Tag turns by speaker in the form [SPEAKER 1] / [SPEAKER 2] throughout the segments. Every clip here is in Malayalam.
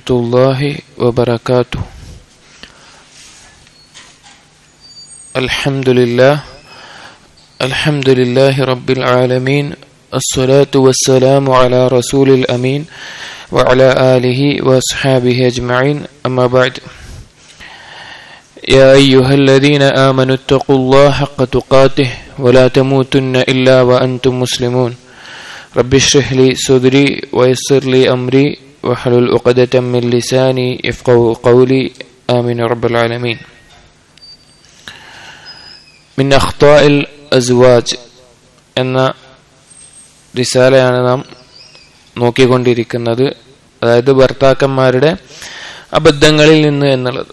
[SPEAKER 1] الله وبركاته الحمد لله الحمد لله رب العالمين الصلاة والسلام على رسول الأمين وعلى آله وأصحابه أجمعين أما بعد يا أيها الذين آمنوا اتقوا الله حق تقاته ولا تموتن إلا وأنتم مسلمون رب اشرح لي صدري ويسر لي أمري واحلل عقدة من لساني يفقه قولي آمين رب العالمين من أخطاء الأزواج എന്ന റിസാലയാണ് നാം നോക്കിക്കൊണ്ടിരിക്കുന്നത് അതായത് ഭർത്താക്കന്മാരുടെ അബദ്ധങ്ങളിൽ നിന്ന് എന്നുള്ളത്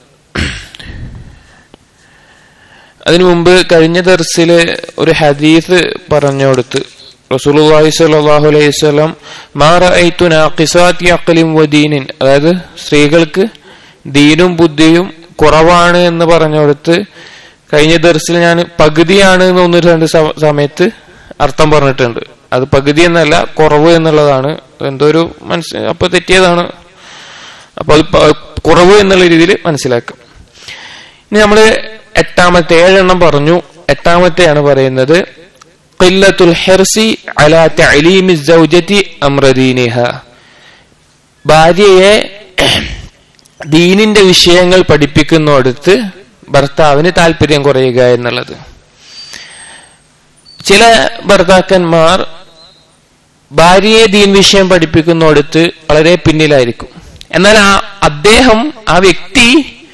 [SPEAKER 1] അതിനു മുമ്പ് കഴിഞ്ഞ ദർസില് ഒരു ഹദീസ് പറഞ്ഞു കൊടുത്ത് റസൂലുള്ളാഹി സ്വല്ലല്ലാഹു അലൈഹി വസല്ലം മാ റഅയ്തു നാഖിസാതി അഖ്ലിൻ വദീനിൻ അതായത് സ്ത്രീകൾക്ക് ദീനും ബുദ്ധിയും കുറവാണ് എന്ന് പറഞ്ഞു കൊടുത്ത് കഴിഞ്ഞ ദർസിൽ ഞാൻ പകുതിയാണ് എന്ന് ഒന്ന് രണ്ട് സ- സമയത്ത് അർത്ഥം പറഞ്ഞിട്ടുണ്ട് അത് പകുതി എന്നല്ല കുറവ് എന്നുള്ളതാണ് എന്തോ ഒരു മനസ്സ് അപ്പൊ തെറ്റിയതാണ് അപ്പൊ അത് പ- കുറവ് എന്നുള്ള രീതിയിൽ മനസ്സിലാക്കാം ഇനി നമ്മള് എട്ടാമത്തെ ഏഴെണ്ണം പറഞ്ഞു എട്ടാമത്തെയാണ് പറയുന്നത് ഖില്ലത്തുൽ ഹിർസി അലാ തഅലീമി സൗജതി അംറദീനിഹ ഭാര്യയെ ദീനിന്റെ വിഷയങ്ങൾ പഠിപ്പിക്കുന്നിടത്ത് ഭർത്താവിന് താല്പര്യം കുറയുക എന്നുള്ളത് ചില ഭർത്താക്കന്മാർ ഭാര്യയെ ദീൻ വിഷയം പഠിപ്പിക്കുന്നിടത്ത് വളരെ പിന്നിലായിരിക്കും എന്നാൽ ആ അദ്ദേഹം ആ വ്യക്തി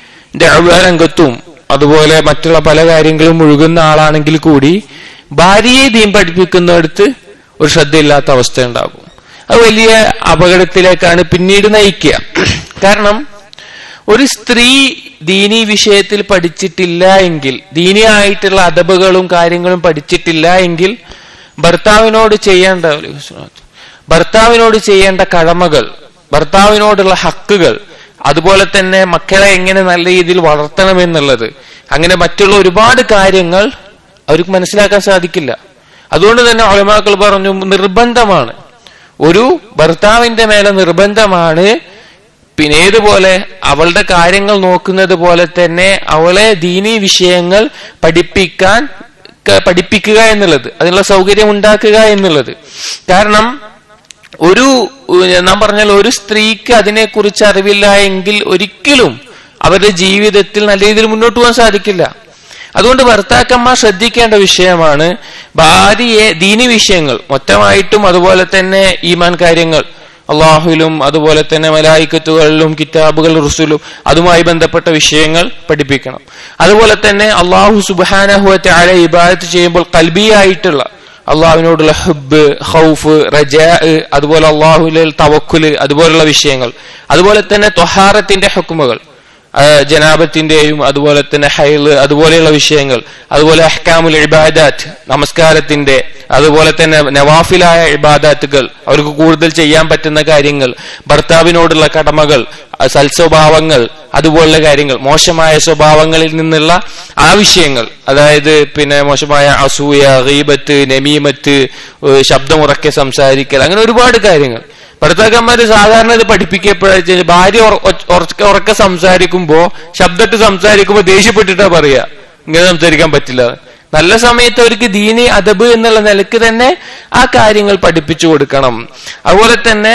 [SPEAKER 1] ദഅവ രംഗത്തും അതുപോലെ മറ്റുള്ള പല കാര്യങ്ങളും മുഴുകുന്ന ആളാണെങ്കിൽ കൂടി ഭാര്യയെ ദീൻ പഠിപ്പിക്കുന്നിടത്ത് ഒരു ശ്രദ്ധയില്ലാത്ത അവസ്ഥ ഉണ്ടാകും അത് വലിയ അപകടത്തിലേക്കാണ് പിന്നീട് നയിക്കുക കാരണം ഒരു സ്ത്രീ ദീനി വിഷയത്തിൽ പഠിച്ചിട്ടില്ല എങ്കിൽ ദീനിയായിട്ടുള്ള അദബുകളും കാര്യങ്ങളും പഠിച്ചിട്ടില്ല എങ്കിൽ ഭർത്താവിനോട് ചെയ്യേണ്ട ഭർത്താവിനോട് ചെയ്യേണ്ട കടമകൾ ഭർത്താവിനോടുള്ള ഹക്കുകൾ അതുപോലെ തന്നെ മക്കളെ എങ്ങനെ നല്ല രീതിയിൽ വളർത്തണമെന്നുള്ളത് അങ്ങനെ മറ്റുള്ള ഒരുപാട് കാര്യങ്ങൾ അവർക്ക് മനസ്സിലാക്കാൻ സാധിക്കില്ല അതുകൊണ്ട് തന്നെ ഒളിമാക്കൾ പറഞ്ഞു നിർബന്ധമാണ് ഒരു ഭർത്താവിന്റെ മേലെ നിർബന്ധമാണ് പിന്നെ ഏതുപോലെ അവളുടെ കാര്യങ്ങൾ നോക്കുന്നത് പോലെ തന്നെ അവളെ ദീനീ വിഷയങ്ങൾ പഠിപ്പിക്കാൻ ക- പഠിപ്പിക്കുക എന്നുള്ളത് അതിനുള്ള സൗകര്യം ഉണ്ടാക്കുക എന്നുള്ളത് കാരണം ഒരു ഉം, നാം പറഞ്ഞാൽ ഒരു സ്ത്രീക്ക് അതിനെക്കുറിച്ച് അറിവില്ല എങ്കിൽ ഒരിക്കലും അവരുടെ ജീവിതത്തിൽ നല്ല രീതിയിൽ മുന്നോട്ട് പോകാൻ സാധിക്കില്ല അതുകൊണ്ട് ഭർത്താക്കന്മാർ ശ്രദ്ധിക്കേണ്ട വിഷയമാണ് ഭാര്യയെ ദീനി വിഷയങ്ങൾ മൊത്തമായിട്ടും അതുപോലെ തന്നെ ഈമാൻ കാര്യങ്ങൾ അള്ളാഹുലും അതുപോലെ തന്നെ മലായിക്കത്തുകളിലും കിതാബുകൾ റുസുലും അതുമായി ബന്ധപ്പെട്ട വിഷയങ്ങൾ പഠിപ്പിക്കണം അതുപോലെ തന്നെ അള്ളാഹു സുബാനഹുവത്തെ ആളെ ഇബാദത്ത് ചെയ്യുമ്പോൾ കൽബിയായിട്ടുള്ള അള്ളാഹുവിനോടുള്ള ഹുബ് ഹൗഫ് റജാ അതുപോലെ അള്ളാഹുലിൽ തവക്കുല് അതുപോലുള്ള വിഷയങ്ങൾ അതുപോലെ തന്നെ തൊഹാറത്തിന്റെ ഹുക്കുമുകൾ ആ, ജനാബത്തിന്റെയും അതുപോലെ തന്നെ ഹൈല് അതുപോലെയുള്ള വിഷയങ്ങൾ അതുപോലെ അഹ്കാമുൽ ഇബാദാത്ത് നമസ്കാരത്തിന്റെ അതുപോലെ തന്നെ നവാഫിലായ ഇബാദാത്തുകൾ അവർക്ക് കൂടുതൽ ചെയ്യാൻ പറ്റുന്ന കാര്യങ്ങൾ ഭർത്താവിനോടുള്ള കടമകൾ ആ, സൽസ്വഭാവങ്ങൾ അതുപോലുള്ള കാര്യങ്ങൾ മോശമായ സ്വഭാവങ്ങളിൽ നിന്നുള്ള ആ വിഷയങ്ങൾ അതായത് പിന്നെ മോശമായ അസൂയ ഗീബത്ത് നമീമത്ത് ഏഹ് ശബ്ദമുറക്കെ സംസാരിക്കൽ അങ്ങനെ ഒരുപാട് കാര്യങ്ങൾ ഭർത്താക്കന്മാര് സാധാരണ ഇത് പഠിപ്പിക്കപ്പോഴാ ഭാര്യ ഉറ- ഒച്ച- ഉറക്ക ഉറക്കെ സംസാരിക്കുമ്പോ ശബ്ദത്ത് സംസാരിക്കുമ്പോ ദേഷ്യപ്പെട്ടിട്ടാ പറയാ ഇങ്ങനെ സംസാരിക്കാൻ പറ്റില്ല നല്ല സമയത്ത് അവർക്ക് ദീനി അദബ് എന്നുള്ള നിലക്ക് തന്നെ ആ കാര്യങ്ങൾ പഠിപ്പിച്ചു കൊടുക്കണം അതുപോലെ തന്നെ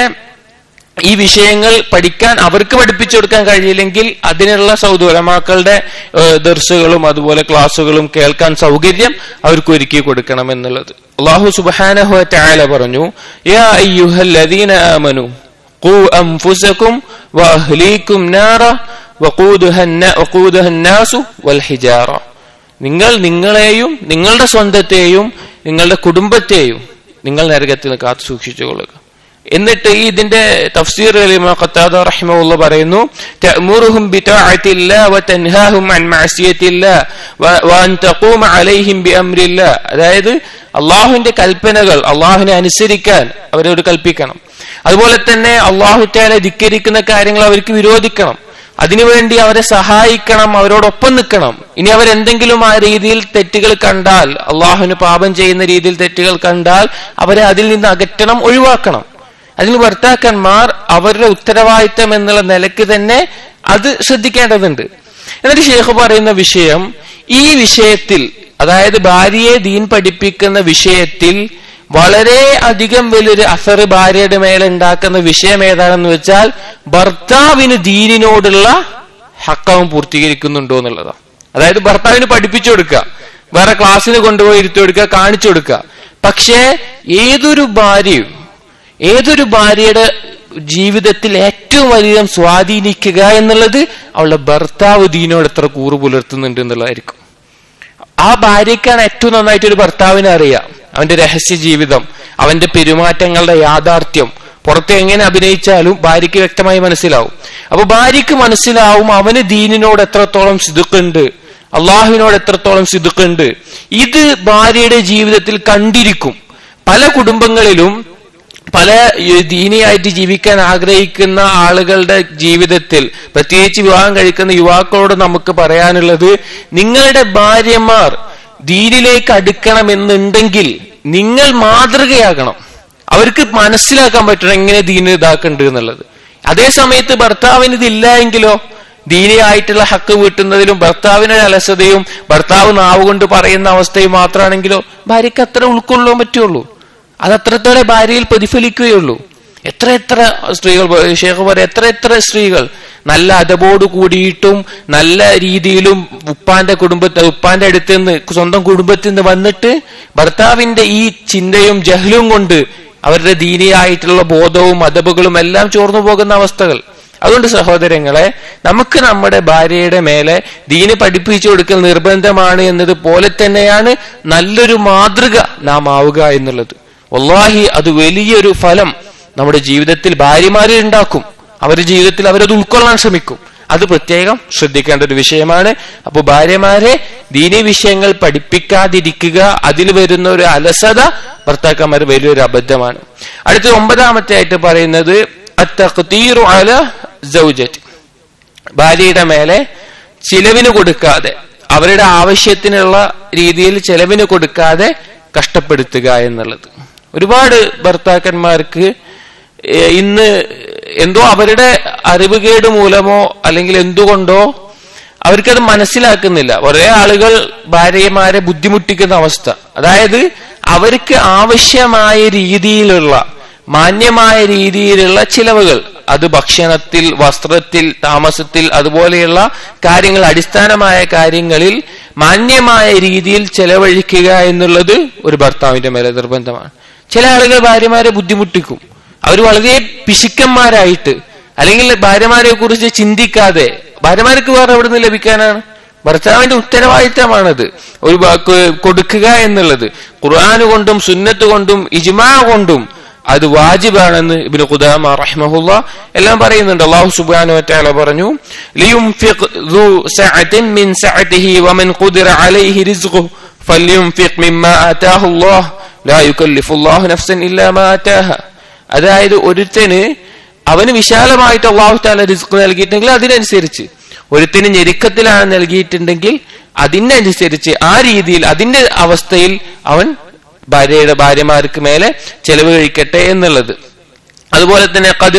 [SPEAKER 1] ഈ വിഷയങ്ങൾ പഠിക്കാൻ അവർക്ക് പഠിപ്പിച്ചു കൊടുക്കാൻ കഴിയില്ലെങ്കിൽ അതിനുള്ള സൗദി ഉലമാക്കളുടെ ദർശകളും അതുപോലെ ക്ലാസ്സുകളും കേൾക്കാൻ സൗകര്യം അവർക്ക് ഒരുക്കി കൊടുക്കണം എന്നുള്ളത് അള്ളാഹു സുബാനഹു താല പറഞ്ഞു യാ അയ്യുഹല്ലദീന ആമനു ഖൂ അൻഫുസകും വഅഹ്ലീകും നാറ വഖൂദുഹ النا- വഖൂദുഹ الناس വൽഹിജാറ നിങ്ങൾ നിങ്ങളെയും നിങ്ങളുടെ സ്വന്തത്തെയും നിങ്ങളുടെ കുടുംബത്തെയും നിങ്ങൾ നരകത്തിൽ നിന്ന് കാത്തു സൂക്ഷിച്ചുകൊള്ളുക എന്നിട്ട് ഈ ഇതിന്റെ തഫ്സീർ ഖത്താദ റഹിമഹുള്ള പറയുന്നു തഅമുറുഹും ബിതഅത്തില്ലാ വതൻഹാഹും അൻ മഅസിയത്തില്ലാ വ- വഅൻ തഖൂമ അലൈഹിം ബിഅംരില്ലാ അതായത് അള്ളാഹുവിന്റെ കൽപ്പനകൾ അള്ളാഹുവിനെ അനുസരിക്കാൻ അവരോട് കൽപ്പിക്കണം അതുപോലെ തന്നെ അള്ളാഹു താല ധിക്കരിക്കുന്ന കാര്യങ്ങൾ അവർക്ക് വിരോധിക്കണം അതിനുവേണ്ടി അവരെ സഹായിക്കണം അവരോടൊപ്പം നിൽക്കണം ഇനി അവരെന്തെങ്കിലും ആ രീതിയിൽ തെറ്റുകൾ കണ്ടാൽ അള്ളാഹുവിന് പാപം ചെയ്യുന്ന രീതിയിൽ തെറ്റുകൾ കണ്ടാൽ അവരെ അതിൽ നിന്ന് അകറ്റണം ഒഴിവാക്കണം അതിന് ഭർത്താക്കന്മാർ അവരുടെ ഉത്തരവാദിത്തം എന്നുള്ള നിലക്ക് തന്നെ അത് ശ്രദ്ധിക്കേണ്ടതുണ്ട് എന്നിട്ട് ഷേഖ് പറയുന്ന വിഷയം ഈ വിഷയത്തിൽ അതായത് ഭാര്യയെ ദീൻ പഠിപ്പിക്കുന്ന വിഷയത്തിൽ വളരെ അധികം വലിയൊരു അസർ ഭാര്യയുടെ മേലെ ഉണ്ടാക്കുന്ന വിഷയം ഏതാണെന്ന് വെച്ചാൽ ഭർത്താവിന് ദീനിനോടുള്ള ഹക്കവും പൂർത്തീകരിക്കുന്നുണ്ടോ എന്നുള്ളതാണ് അതായത് ഭർത്താവിന് പഠിപ്പിച്ചു കൊടുക്കുക വേറെ ക്ലാസ്സിന് കൊണ്ടുപോയി ഇരുത്തി കൊടുക്കുക കാണിച്ചു കൊടുക്കുക പക്ഷേ ഏതൊരു ഭാര്യയും ഏതൊരു ഭാര്യയുടെ ജീവിതത്തിൽ ഏറ്റവും അധികം സ്വാധീനിക്കുക എന്നുള്ളത് അവളുടെ ഭർത്താവ് ദീനോട് എത്ര കൂറ് പുലർത്തുന്നുണ്ട് എന്നുള്ളതായിരിക്കും ആ ഭാര്യക്കാണ് ഏറ്റവും നന്നായിട്ട് ഒരു ഭർത്താവിനെ അറിയാം അവന്റെ രഹസ്യ ജീവിതം അവന്റെ പെരുമാറ്റങ്ങളുടെ യാഥാർത്ഥ്യം പുറത്ത് എങ്ങനെ അഭിനയിച്ചാലും ഭാര്യയ്ക്ക് വ്യക്തമായി മനസ്സിലാവും അപ്പൊ ഭാര്യയ്ക്ക് മനസ്സിലാവും അവന് ദീനിനോട് എത്രത്തോളം സിതുക്കുണ്ട് അള്ളാഹുവിനോട് എത്രത്തോളം സിതുക്കുണ്ട് ഇത് ഭാര്യയുടെ ജീവിതത്തിൽ കണ്ടിരിക്കും പല കുടുംബങ്ങളിലും പല ദീനിയായിട്ട് ജീവിക്കാൻ ആഗ്രഹിക്കുന്ന ആളുകളുടെ ജീവിതത്തിൽ പ്രത്യേകിച്ച് വിവാഹം കഴിക്കുന്ന യുവാക്കളോട് നമുക്ക് പറയാനുള്ളത് നിങ്ങളുടെ ഭാര്യമാർ ദീനിലേക്ക് അടുക്കണമെന്നുണ്ടെങ്കിൽ നിങ്ങൾ മാതൃകയാകണം അവർക്ക് മനസ്സിലാക്കാൻ പറ്റണം എങ്ങനെ ദീന് ഇതാക്കുന്നുണ്ട് എന്നുള്ളത് അതേ സമയത്ത് ഭർത്താവിന് ഇതില്ല എങ്കിലോ ദീനിയായിട്ടുള്ള ഹക്ക് വീട്ടുന്നതിലും ഭർത്താവിന് അലസതയും ഭർത്താവ് നാവ് കൊണ്ട് പറയുന്ന അവസ്ഥയും മാത്രമാണെങ്കിലോ ഭാര്യയ്ക്ക് അത്ര ഉൾക്കൊള്ളാൻ പറ്റുള്ളൂ അത് അത്രത്തോടെ ഭാര്യയിൽ പ്രതിഫലിക്കുകയുള്ളൂ എത്ര എത്ര സ്ത്രീകൾ ഷേഖ് പറയാം എത്ര എത്ര സ്ത്രീകൾ നല്ല അതബോട് കൂടിയിട്ടും നല്ല രീതിയിലും ഉപ്പാന്റെ കുടുംബത്തെ ഉപ്പാന്റെ അടുത്ത് നിന്ന് സ്വന്തം കുടുംബത്തിൽ നിന്ന് വന്നിട്ട് ഭർത്താവിന്റെ ഈ ചിന്തയും ജഹലും കൊണ്ട് അവരുടെ ദീനിയായിട്ടുള്ള ബോധവും അതബുകളും എല്ലാം ചോർന്നു പോകുന്ന അവസ്ഥകൾ അതുകൊണ്ട് സഹോദരങ്ങളെ നമുക്ക് നമ്മുടെ ഭാര്യയുടെ മേലെ ദീന് പഠിപ്പിച്ചു കൊടുക്കൽ നിർബന്ധമാണ് എന്നത് പോലെ തന്നെയാണ് നല്ലൊരു മാതൃക നാം ആവുക എന്നുള്ളത് വല്ലാഹി അത് വലിയൊരു ഫലം നമ്മുടെ ജീവിതത്തിൽ ഭാര്യമാരെ ഉണ്ടാക്കും അവരുടെ ജീവിതത്തിൽ അവരത് ഉൾക്കൊള്ളാൻ ശ്രമിക്കും അത് പ്രത്യേകം ശ്രദ്ധിക്കേണ്ട ഒരു വിഷയമാണ് അപ്പോൾ ഭാര്യമാരെ ദീനി വിഷയങ്ങൾ പഠിപ്പിക്കാതിരിക്കുക അതിൽ വരുന്ന ഒരു അലസത ഭർത്താക്കന്മാർ വലിയൊരു അബദ്ധമാണ് അടുത്ത ഒമ്പതാമത്തെ ആയിട്ട് പറയുന്നത് അത്തഖ്തീറു അല സൗജറ്റ് ഭാര്യയുടെ മേലെ ചിലവിന് കൊടുക്കാതെ അവരുടെ ആവശ്യത്തിനുള്ള രീതിയിൽ ചെലവിന് കൊടുക്കാതെ കഷ്ടപ്പെടുത്തുക എന്നുള്ളത് ഒരുപാട് ഭർത്താക്കന്മാർക്ക് ഇന്ന് എന്തോ അവരുടെ അറിവുകേട് മൂലമോ അല്ലെങ്കിൽ എന്തുകൊണ്ടോ അവർക്കത് മനസ്സിലാക്കുന്നില്ല കുറെ ആളുകൾ ഭാര്യമാരെ ബുദ്ധിമുട്ടിക്കുന്ന അവസ്ഥ അതായത് അവർക്ക് ആവശ്യമായ രീതിയിലുള്ള മാന്യമായ രീതിയിലുള്ള ചിലവുകൾ അത് ഭക്ഷണത്തിൽ വസ്ത്രത്തിൽ താമസത്തിൽ അതുപോലെയുള്ള കാര്യങ്ങൾ അടിസ്ഥാനമായ കാര്യങ്ങളിൽ മാന്യമായ രീതിയിൽ ചെലവഴിക്കുക എന്നുള്ളത് ഒരു ഭർത്താവിന്റെ മേലെ നിർബന്ധമാണ് ചില ആളുകൾ ഭാര്യമാരെ ബുദ്ധിമുട്ടിക്കും അവർ വളരെ പിശുക്കന്മാരായിട്ട് അല്ലെങ്കിൽ ഭാര്യമാരെ കുറിച്ച് ചിന്തിക്കാതെ ഭാര്യമാർക്ക് വേറെ എവിടെ നിന്ന് ലഭിക്കാനാണ് ഭർത്താവിന്റെ ഉത്തരവാദിത്തമാണത് ഒരു കൊടുക്കുക എന്നുള്ളത് ഖുർആൻ കൊണ്ടും സുന്നത്ത് കൊണ്ടും ഇജ്മാ കൊണ്ടും അത് വാജിബാണെന്ന് ഇബിന് ഖുദാമ റഹ്മഹുല്ല എല്ലാം പറയുന്നുണ്ട് അള്ളാഹു സുബ്ഹാനഹു വതആല പറഞ്ഞു ലിയുംഫിഖ് ദു സഅത്തിൻ മിൻ സഅതിഹി വമൻ ഖുദിറ അലൈഹി റിസ്ഖുഹു ഫല്യുംഫിഖ് മിമ്മാ ആതാഹു അല്ലാഹ് ലാ യുകല്ലിഫു അല്ലാഹു നഫ്സൻ ഇല്ലാ മാ ആതാഹ അതായത് ഒരുത്തന് അവന് വിശാലമായിട്ട് അള്ളാഹു താല റിസ്ക് നൽകിയിട്ടുണ്ടെങ്കിൽ അതിനനുസരിച്ച് ഒരുത്തിന് ഞെരുക്കത്തിലാണ് നൽകിയിട്ടുണ്ടെങ്കിൽ അതിനനുസരിച്ച് ആ രീതിയിൽ അതിന്റെ അവസ്ഥയിൽ അവൻ ഭാര്യയുടെ ഭാര്യമാർക്ക് മേലെ ചെലവ് കഴിക്കട്ടെ എന്നുള്ളത് അതുപോലെ തന്നെ കത്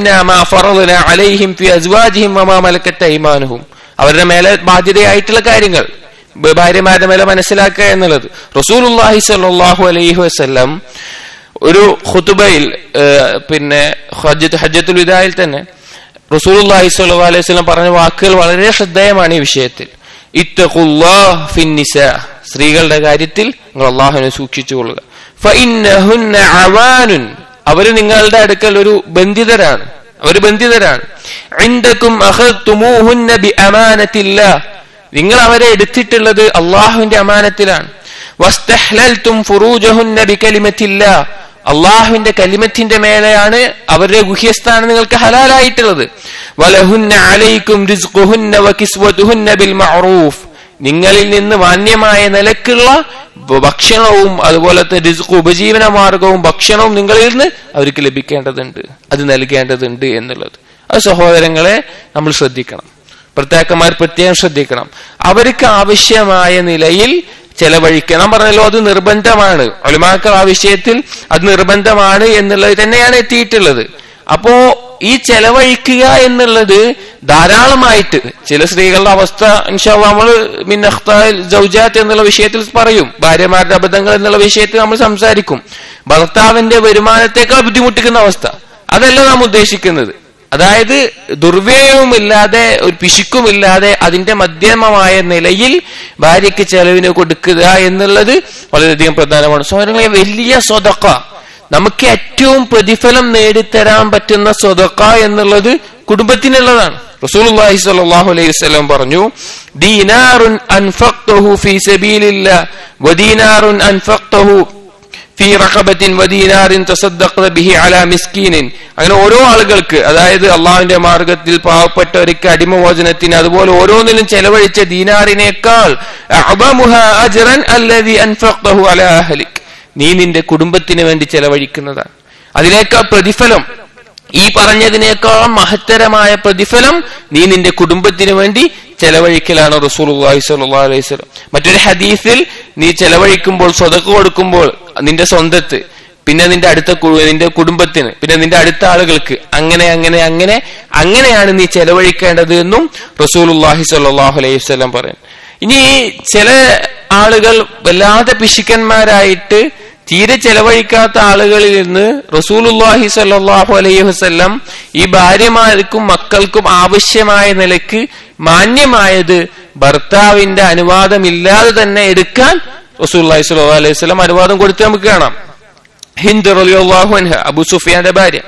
[SPEAKER 1] അലിംഹിം ഫി അസ്വാജിഹിം വമാ മലക്കത്ത് ഐമാനുഹും അവരുടെ മേലെ ബാധ്യതയായിട്ടുള്ള കാര്യങ്ങൾ ഭാര്യമാരുടെ മേലെ മനസ്സിലാക്കുക എന്നുള്ളത് റസൂലുല്ലാഹി സല്ലാഹു അലൈഹി വസ്ല്ലം ഒരു ഖുതുബയിൽ പിന്നെ ഹജ്ജത്ത് ഹജ്ജത്തുൽ വിദായിൽ തന്നെ റസൂലുല്ലാഹി സ്വല്ലല്ലാഹു അലൈഹി വസല്ലം പറഞ്ഞ വാക്കുകൾ വളരെ ശ്രദ്ധേയമാണ് ഈ വിഷയത്തിൽ ഇത്തഖുല്ലാഹ് ഫിന്നിസ സ്ത്രീകളുടെ കാര്യത്തിൽ നിങ്ങൾ അള്ളാഹുവിനെ സൂക്ഷിച്ചുകൊള്ളുക ഫഇന്നഹുന്ന അവാനുൻ അവര് നിങ്ങളുടെ അടുക്കൽ ഒരു ബന്ധിതരാണ് അവർ ബന്ധിതരാണ് ഇൻദകും അഖദ്തുമൂഹുന്ന ബിഅമാനത്തില്ലാഹ് നിങ്ങൾ അവരെ എടുത്തിട്ടുള്ളത് അള്ളാഹുവിന്റെ അമാനത്തിലാണ് വസ്തഹ്ലൽതും ഫുറൂജഹുന്ന ബികലിമത്തില്ലാഹ് അള്ളാഹുവിന്റെ കലിമത്തിന്റെ മേലെയാണ് അവരുടെ ഗുഹ്യസ്ഥാനം നിങ്ങൾക്ക് ഹലാലായിട്ടുള്ളത് വലഹുന്ന അലൈക്കും റിസ്ഖുഹുന്ന വകിസ്വതുഹുന്ന ബിൽ മഅറൂഫ് നിങ്ങളിൽ നിന്ന് മാന്യമായ നിലക്കുള്ള ഭക്ഷണവും അതുപോലത്തെ റിസ്ക് ഉപജീവന മാർഗവും ഭക്ഷണവും നിങ്ങളിൽ നിന്ന് അവർക്ക് ലഭിക്കേണ്ടതുണ്ട് അത് നൽകേണ്ടതുണ്ട് എന്നുള്ളത് അത് സഹോദരങ്ങളെ നമ്മൾ ശ്രദ്ധിക്കണം ഭർത്താക്കന്മാർ പ്രത്യേകം ശ്രദ്ധിക്കണം അവർക്ക് ആവശ്യമായ നിലയിൽ ചെലവഴിക്കുക നാം പറഞ്ഞല്ലോ അത് നിർബന്ധമാണ് ഒലിമാക്കൾ ആ വിഷയത്തിൽ അത് നിർബന്ധമാണ് എന്നുള്ളത് തന്നെയാണ് എത്തിയിട്ടുള്ളത് അപ്പോ ഈ ചെലവഴിക്കുക എന്നുള്ളത് ധാരാളമായിട്ട് ചില സ്ത്രീകളുടെ അവസ്ഥ ഇൻഷാല്ല നമ്മൾ ജൗജാത്ത് എന്നുള്ള വിഷയത്തിൽ പറയും ഭാര്യമാരുടെ അബദ്ധങ്ങൾ എന്നുള്ള വിഷയത്തിൽ നമ്മൾ സംസാരിക്കും ഭർത്താവിന്റെ വരുമാനത്തെക്കാൾ ബുദ്ധിമുട്ടിക്കുന്ന അവസ്ഥ അതല്ല നാം ഉദ്ദേശിക്കുന്നത് അതായത് ദുർവ്യയവുമില്ലാതെ ഒരു പിശുക്കുമില്ലാതെ അതിന്റെ മധ്യമമായ നിലയിൽ ഭാര്യയ്ക്ക് ചെലവിന് കൊടുക്കുക എന്നുള്ളത് വളരെയധികം പ്രധാനമാണ് സൗരങ്ങളെ വലിയ സ്വതക്ക നമുക്ക് ഏറ്റവും പ്രതിഫലം നേടിത്തരാൻ പറ്റുന്ന സ്വതക്ക എന്നുള്ളത് കുടുംബത്തിനുള്ളതാണ് റസൂലുള്ളാഹി സ്വല്ലല്ലാഹു അലൈഹി വസല്ലം പറഞ്ഞു ദീനാറുൻ അൻഫഖ്തഹു ഫീ സബീലില്ലാ വദീനാറുൻ അൻഫഖ്തഹു ഫീ റഖബത്തിൻ വദീനാറിൻ തസദ്ദഖത ബിഹി അലാ മിസ്കീനിൻ അങ്ങനെ ഓരോ ആളുകൾക്ക് അതായത് അള്ളാഹുവിന്റെ മാർഗത്തിൽ പാവപ്പെട്ടവർക്ക് അടിമമോചനത്തിന് അതുപോലെ ഓരോന്നിലും ചെലവഴിച്ച ദീനാറിനേക്കാൾ അഅബമുഹ അജ്റൻ അല്ലദി അൻഫഖ്തഹു അലാ അഹ്ലിക് നീ നിന്റെ കുടുംബത്തിന് വേണ്ടി ചെലവഴിക്കുന്നതാണ് അതിനേക്കാൾ പ്രതിഫലം ഈ പറഞ്ഞതിനേക്കാൾ മഹത്തരമായ പ്രതിഫലം നീ നിന്റെ കുടുംബത്തിന് വേണ്ടി ചെലവഴിക്കലാണ് റസൂലുള്ളാഹി സ്വല്ലല്ലാഹു അലൈഹി വസല്ലം മറ്റൊരു ഹദീസിൽ നീ ചെലവഴിക്കുമ്പോൾ സ്വതക്ക് കൊടുക്കുമ്പോൾ നിന്റെ സ്വന്തത്ത് പിന്നെ നിന്റെ അടുത്ത കു- നിന്റെ കുടുംബത്തിന് പിന്നെ നിന്റെ അടുത്ത ആളുകൾക്ക് അങ്ങനെ അങ്ങനെ അങ്ങനെ അങ്ങനെയാണ് നീ ചെലവഴിക്കേണ്ടത് എന്നും റസൂലുള്ളാഹി സ്വല്ലല്ലാഹു അലൈഹി വസല്ലം പറയും ഇനി ചില ആളുകൾ വല്ലാതെ പിശുക്കന്മാരായിട്ട് തീരെ ചെലവഴിക്കാത്ത ആളുകളിൽ നിന്ന് റസൂലുല്ലാഹി സല്ലാഹു അലൈഹി വസല്ലം ഈ ഭാര്യമാർക്കും മക്കൾക്കും ആവശ്യമായ നിലക്ക് മാന്യമായത് ഭർത്താവിന്റെ അനുവാദമില്ലാതെ തന്നെ എടുക്കാൻ റസൂല്ലാഹി സ്വല്ലല്ലാഹു അലൈഹി വസല്ലം അനുവാദം കൊടുത്ത് നമുക്ക് കാണാം ഹിന്ദ് റളിയല്ലാഹു അൻഹ അബു സുഫിയാന്റെ ഭാര്യ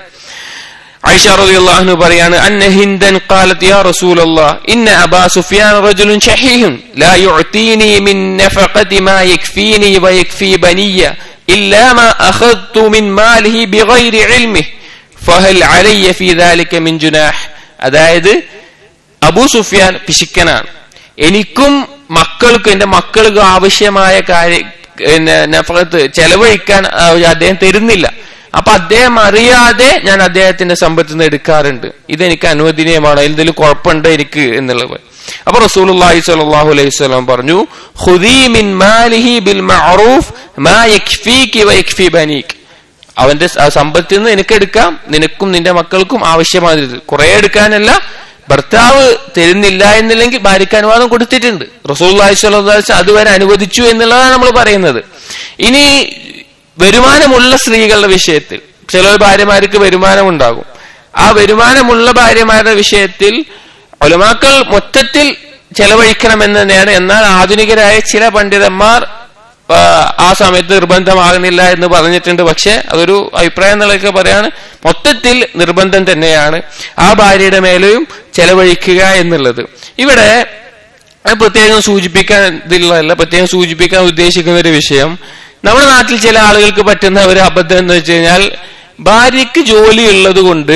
[SPEAKER 1] عائشة رضي الله عنه بريان أن هندا قالت يا رسول الله إن أبا سفيان رجل شحيح لا يعطيني من نفقة ما يكفيني ويكفي بني إلا ما أخذت من ماله بغير علمه فهل علي في ذلك من جناح അതായത് അബൂ സുഫിയാൻ പിശുക്കനാണ് എനിക്കും മക്കൾക്കും എന്റെ മക്കൾക്കും ആവശ്യമായ കാര്യ പിന്നെ നഫകത്ത് ചെലവഴിക്കാൻ ആ, അദ്ദേഹം തരുന്നില്ല അപ്പൊ അദ്ദേഹം അറിയാതെ ഞാൻ അദ്ദേഹത്തിന്റെ സമ്പത്തിൽ നിന്ന് എടുക്കാറുണ്ട് ഇതെനിക്ക് അനുവദനീയമാണ് എന്തെങ്കിലും കുഴപ്പമുണ്ടോ എനിക്ക് എന്നുള്ളത് അപ്പൊ റസൂലുള്ളാഹി സ്വല്ലല്ലാഹു അലൈഹി വസല്ലം പറഞ്ഞു ഖുദീ മിൻ മാലിഹി ബിൽ മഅറൂഫ് മാ യക്ഫീകി വ യക്ഫി ബനീക് അവന്റെ സ- സമ്പത്തിൽ നിന്ന് നിനക്ക് എടുക്കാം നിനക്കും നിന്റെ മക്കൾക്കും ആവശ്യമായത് കുറെ എടുക്കാനല്ല ഭർത്താവ് തരുന്നില്ല എന്നില്ലെങ്കിൽ ഭാര്യയ്ക്ക് അനുവാദം കൊടുത്തിട്ടുണ്ട് റസൂൽ അതുവരെ അനുവദിച്ചു എന്നുള്ളതാണ് നമ്മൾ പറയുന്നത് ഇനി വരുമാനമുള്ള സ്ത്രീകളുടെ വിഷയത്തിൽ ചില ഭാര്യമാർക്ക് വരുമാനമുണ്ടാകും ആ വരുമാനമുള്ള ഭാര്യമാരുടെ വിഷയത്തിൽ ഒലമാക്കൾ മൊത്തത്തിൽ ചെലവഴിക്കണമെന്ന് തന്നെയാണ് എന്നാൽ ആധുനികരായ ചില പണ്ഡിതന്മാർ ആ, ആ സമയത്ത് നിർബന്ധമാകുന്നില്ല എന്ന് പറഞ്ഞിട്ടുണ്ട് പക്ഷെ അതൊരു അഭിപ്രായം എന്നുള്ളതൊക്കെ പറയാണ് മൊത്തത്തിൽ നിർബന്ധം തന്നെയാണ് ആ ഭാര്യയുടെ മേലെയും ചെലവഴിക്കുക എന്നുള്ളത് ഇവിടെ അത് പ്രത്യേകം സൂചിപ്പിക്കാൻ ഇതിലുള്ളതല്ല പ്രത്യേകം സൂചിപ്പിക്കാൻ ഉദ്ദേശിക്കുന്ന ഒരു വിഷയം നമ്മുടെ നാട്ടിൽ ചില ആളുകൾക്ക് പറ്റുന്ന ഒരു അബദ്ധം എന്ന് വെച്ച് കഴിഞ്ഞാൽ ഭാര്യയ്ക്ക് ജോലി ഉള്ളത് കൊണ്ട്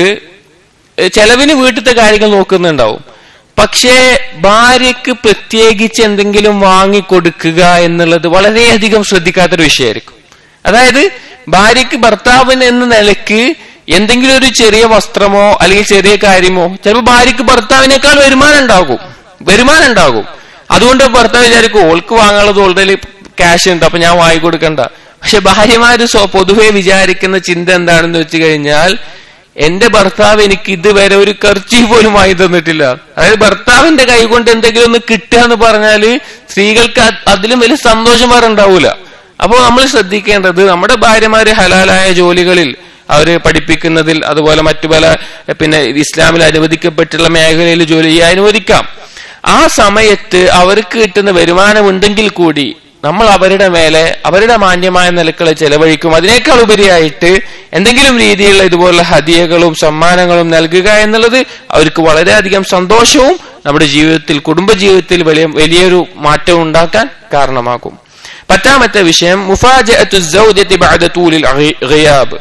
[SPEAKER 1] ഏഹ് ചെലവിന് വീട്ടിലത്തെ കാര്യങ്ങൾ നോക്കുന്നുണ്ടാവും പക്ഷേ ഭാര്യയ്ക്ക് പ്രത്യേകിച്ച് എന്തെങ്കിലും വാങ്ങിക്കൊടുക്കുക എന്നുള്ളത് വളരെയധികം ശ്രദ്ധിക്കാത്തൊരു വിഷയമായിരിക്കും അതായത് ഭാര്യയ്ക്ക് ഭർത്താവിന് എന്ന നിലയ്ക്ക് എന്തെങ്കിലും ഒരു ചെറിയ വസ്ത്രമോ അല്ലെങ്കിൽ ചെറിയ കാര്യമോ ചിലപ്പോൾ ഭാര്യയ്ക്ക് ഭർത്താവിനേക്കാൾ വരുമാനം ഉണ്ടാകും വരുമാനം ഉണ്ടാകും അതുകൊണ്ട് ഭർത്താവ് വിചാരിക്കും ഓൾക്ക് വാങ്ങാനുള്ളത് ഓൾറെഡി ക്യാഷ് ഉണ്ട് അപ്പൊ ഞാൻ വാങ്ങിക്കൊടുക്കണ്ട പക്ഷെ ഭാര്യമാര് സ്വ- പൊതുവെ വിചാരിക്കുന്ന ചിന്ത എന്താണെന്ന് വെച്ച് കഴിഞ്ഞാൽ എന്റെ ഭർത്താവ് എനിക്ക് ഇതുവരെ ഒരു കർച്ചി പോലും വാങ്ങി തന്നിട്ടില്ല അതായത് ഭർത്താവിന്റെ കൈ കൊണ്ട് എന്തെങ്കിലും ഒന്ന് കിട്ടുക എന്ന് പറഞ്ഞാല് സ്ത്രീകൾക്ക് അത് അതിലും വലിയ സന്തോഷം വേറെ ഉണ്ടാവൂല അപ്പോൾ നമ്മൾ ശ്രദ്ധിക്കേണ്ടത് നമ്മുടെ ഭാര്യമാര് ഹലാലായ ജോലികളിൽ അവര് പഠിപ്പിക്കുന്നതിൽ അതുപോലെ മറ്റു പല പിന്നെ ഇസ്ലാമിൽ അനുവദിക്കപ്പെട്ടുള്ള മേഖലയിൽ ജോലി ചെയ്യാൻ അനുവദിക്കാം ആ സമയത്ത് അവർക്ക് കിട്ടുന്ന വരുമാനമുണ്ടെങ്കിൽ കൂടി നമ്മൾ അവരുടെ മേലെ അവരുടെ മാന്യമായ നിലക്കൾ ചെലവഴിക്കും അതിനേക്കാൾ ഉപരിയായിട്ട് എന്തെങ്കിലും രീതിയിലുള്ള ഇതുപോലുള്ള ഹദിയകളും സമ്മാനങ്ങളും നൽകുക എന്നുള്ളത് അവർക്ക് വളരെയധികം സന്തോഷവും നമ്മുടെ ജീവിതത്തിൽ കുടുംബജീവിതത്തിൽ വലിയ വലിയൊരു മാറ്റം ഉണ്ടാക്കാൻ കാരണമാകും പത്താമത്തെ വിഷയം മുഫാജഅത്തു സൗജത്തി ബഅദ തൂലിൽ ഗി- ഗിയാബ്